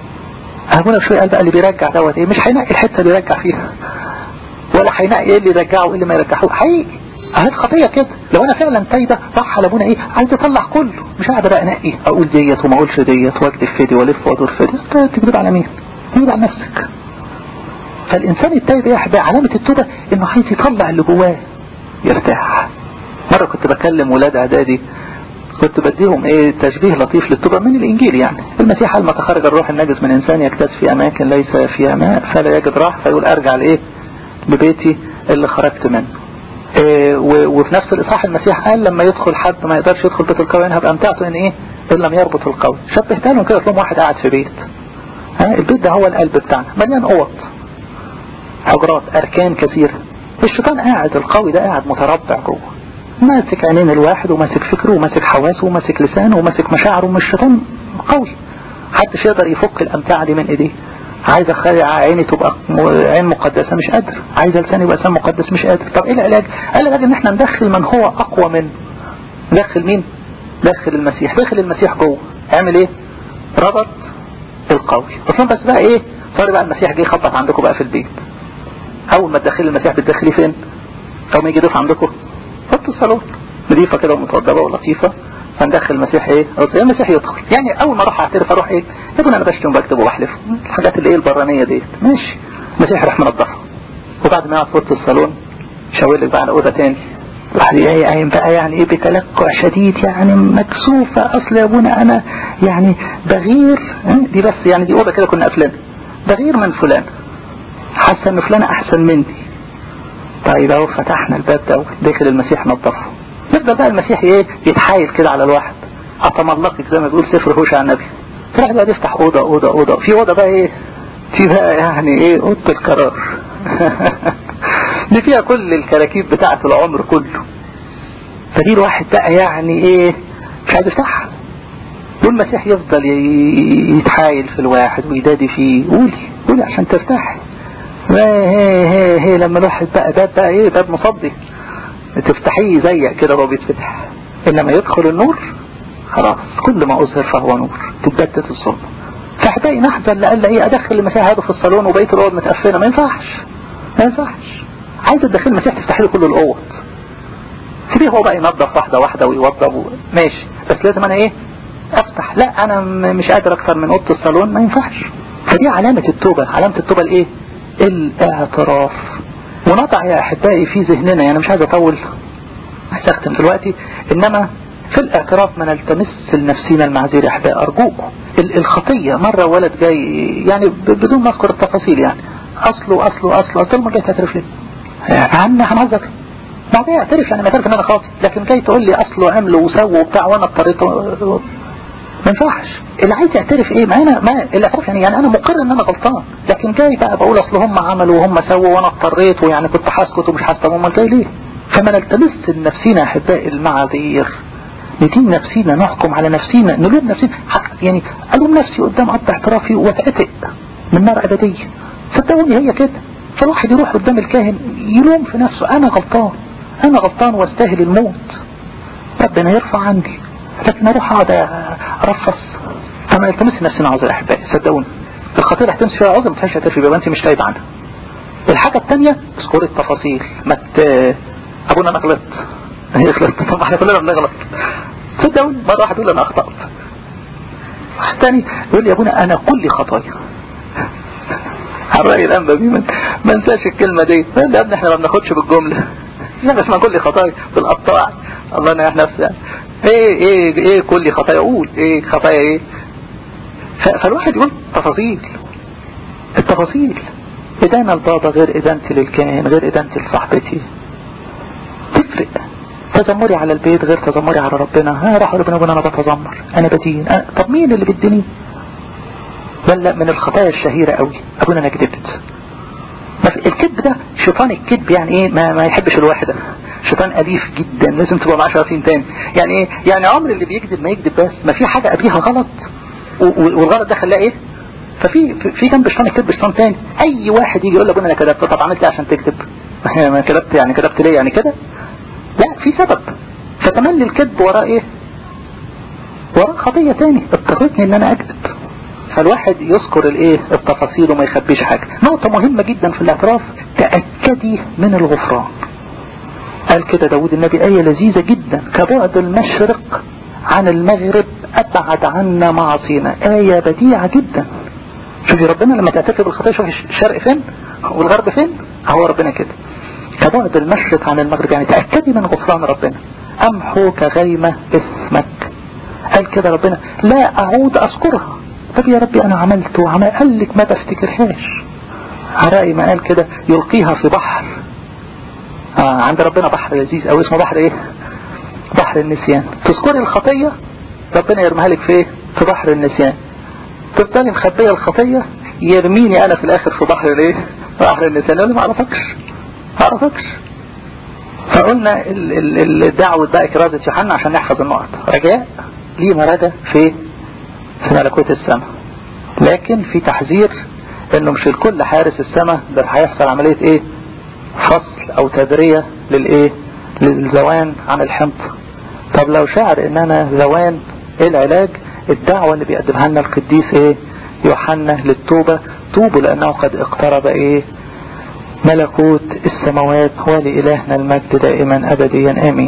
Speaker 2: ابونا بشوي قال بقى اللي بيرجع دوت ايه مش هينقي الحتة اللي يرجع فيها ولا هينقي ايه اللي يرجعه وايه اللي ما يرجعه حقيقي اهي الخطية كده لو انا فعلا تايبة راح على ابونا ايه عايز اطلع كله مش قاعد بقى انقي اقول ديت وما اقولش ديت واكذب في دي والف وادور في دي تكذب على مين تكذب على نفسك فالإنسان التايب ايه بقى علامة التوبة انه عايز يطلع اللي جواه يرتاح مرة كنت بكلم ولاد اعدادي كنت بديهم ايه تشبيه لطيف للتوبة من الانجيل يعني المسيح قال متى خرج الروح النجس من انسان يكتاز في اماكن ليس فيها ماء فلا يجد راح فيقول ارجع لايه لبيتي اللي خرجت منه إيه وفي نفس الاصحاح المسيح قال لما يدخل حد ما يقدرش يدخل بيت القوي هبقى امتعته ان ايه ان لم يربط القوي شبهت لهم كده لهم واحد قاعد في بيت ها البيت ده هو القلب بتاعنا مليان اوض حجرات اركان كثيرة الشيطان قاعد القوي ده قاعد متربع جوه ماسك عينين الواحد وماسك فكره وماسك حواسه وماسك لسانه وماسك مشاعره من الشيطان قوي محدش يقدر يفك الامتعة دي من ايديه عايز اخلي عيني تبقى عين مقدسة مش قادر عايز لساني يبقى لسان مقدس مش قادر طب ايه العلاج قال العلاج ان احنا ندخل من هو اقوى منه ندخل مين دخل المسيح دخل المسيح جوه عمل ايه ربط القوي اصلا بس بقى ايه صار بقى المسيح جه يخبط عندكم بقى في البيت اول ما تدخلي المسيح بتدخليه فين او ما يجي يضيف عندكم حطوا الصالون نظيفه كده ومتوضبه ولطيفه فندخل المسيح ايه المسيح يدخل يعني اول ما اروح اعترف اروح ايه يا ابني انا بشتم وبكتب وبحلف الحاجات اللي ايه البرانيه ديت ماشي المسيح راح منضفها وبعد ما يقعد في اوضه الصالون شاور لك بقى على اوضه تاني واحد ايه قايم بقى يعني ايه بتلكع شديد يعني مكسوفه اصل يا ابونا انا يعني بغير دي بس يعني دي اوضه كده كنا قافلينها بغير من فلان حاسه ان فلان احسن مني طيب اهو فتحنا الباب ده داخل المسيح نظفه يبدا بقى المسيح ايه يتحايل كده على الواحد اتملقك زي ما بيقول سفر هوشع النبي تروح بقى تفتح اوضه اوضه اوضه في اوضه بقى ايه دي بقى يعني ايه اوضه القرار دي فيها كل الكراكيب بتاعه العمر كله فدي الواحد بقى يعني ايه مش عايز يفتحها والمسيح يفضل يتحايل في الواحد ويدادي فيه قولي قولي عشان ترتاحي هي هي هي لما الواحد بقى باب بقى ايه باب مصدي تفتحيه زيك كده وهو بيتفتح انما يدخل النور خلاص كل ما اظهر فهو نور تتبدد الظلم فاحبائي نحزن لقال ايه ادخل المسيح هذا في الصالون وبقيه الاوض متقفله ما ينفعش ما ينفعش عايز تدخل المسيح تفتح له كل الاوض سيبيه هو بقى ينظف واحده واحده ويوضب و... ماشي بس لازم انا ايه افتح لا انا مش قادر اكتر من اوضه الصالون ما ينفعش فدي علامه التوبه علامه التوبه الايه الاعتراف ونضع يا احبائي في ذهننا يعني مش عايز اطول عايز اختم دلوقتي انما في الاعتراف ما نلتمس لنفسنا المعذير يا احبائي ارجوكم الخطيه مره ولد جاي يعني بدون ما اذكر التفاصيل يعني اصله اصله اصله قلت له ما جاي تعترف ليه؟ عم هنهزر ما جاي اعترف يعني ما اعترف ان انا خاطئ لكن جاي تقول لي اصله عمل وسوى وبتاع وانا اضطريت ما ينفعش اللي عايز يعترف ايه ما انا ما الاعتراف يعني يعني انا مقر ان انا غلطان لكن جاي بقى بقول اصل هم عملوا وهم سووا وانا اضطريت ويعني كنت هسكت ومش هسكت امال جاي ليه فما نلتمس لنفسنا احبائي المعاذير ندين نفسينا نحكم على نفسينا نلوم نفسينا يعني الوم نفسي قدام اب اعترافي واتعتق من نار ابديه صدقوني هي كده فالواحد يروح قدام الكاهن يلوم في نفسه انا غلطان انا غلطان واستاهل الموت ربنا يرفع عني لكن اروح اقعد ارفص فما التمس نفسنا عذر احبائي صدقوني الخطيئه اللي هتمشي فيها عذر ما تفهمش هتفي يبقى انت مش تايب عنها الحاجه الثانيه تذكري التفاصيل ما ت... ابونا انا غلطت هي غلطت طبعا احنا كلنا بنغلط صدقوني مره واحد يقول انا اخطات واحد ثاني يقول لي يا ابونا انا كلي خطايا الرأي الأنبا بيه ما انساش الكلمة دي لا يا ابني احنا ما بناخدش بالجملة لا بس ما كل خطايا بالقطاع الله ينعح نفسه ايه ايه ايه كل خطايا قول ايه خطايا ايه فالواحد يقول تفاصيل التفاصيل ادانة البابا غير ادانتي للكاهن غير ادانتي لصاحبتي تفرق تذمري على البيت غير تذمري على ربنا ها راح ربنا يقول انا بتذمر انا بدين أنا طب مين اللي بيديني ولا من الخطايا الشهيرة قوي ابونا انا كدبت الكذب ده شيطان الكذب يعني ايه ما, ما يحبش الواحدة شيطان أليف جدا لازم تبقى معاه شياطين تاني يعني ايه يعني عمر اللي بيكذب ما يكذب بس ما في حاجة قبليها غلط والغلط ده خلاه ايه ففي في جنب شيطان الكذب شيطان تاني اي واحد يجي يقول لابونا انا كذبت طب عملت ايه عشان تكذب ما كذبت يعني كذبت ليه يعني كده لا في سبب فتملي الكذب وراه ايه وراه خطية تاني اضطرتني ان انا اكذب فالواحد يذكر الايه التفاصيل وما يخبيش حاجة نقطة مهمة جدا في الاعتراف تأكدي من الغفران قال كده داود النبي آية لذيذة جدا كبعد المشرق عن المغرب أبعد عنا معصينا آية بديعة جدا شوفي ربنا لما تعترف بالخطايا شوفي الشرق فين والغرب فين هو ربنا كده كبعد المشرق عن المغرب يعني تأكدي من غفران ربنا أمحو كغيمة اسمك قال كده ربنا لا أعود أذكرها طب يا ربي انا عملت وعمل قال لك ما بفتكرهاش عرائي ما قال كده يلقيها في بحر آه عند ربنا بحر لذيذ او اسمه بحر ايه بحر النسيان تذكري الخطية ربنا يرميها لك في ايه في بحر النسيان تفضلي مخبية الخطية يرميني انا في الاخر في بحر الايه بحر النسيان يقول لي ما اعرفكش ما اعرفكش فقلنا الدعوة بقى كرازة يوحنا عشان نحفظ النقط رجاء لينا رجاء في في ملكوت السماء لكن في تحذير انه مش الكل حارس السماء ده هيحصل عملية ايه فصل او تدرية للايه للزوان عن الحمض طب لو شعر ان انا ذوان ايه العلاج الدعوة اللي بيقدمها لنا القديس ايه يوحنا للتوبة توبوا لانه قد اقترب ايه ملكوت السماوات ولإلهنا المجد دائما ابديا امين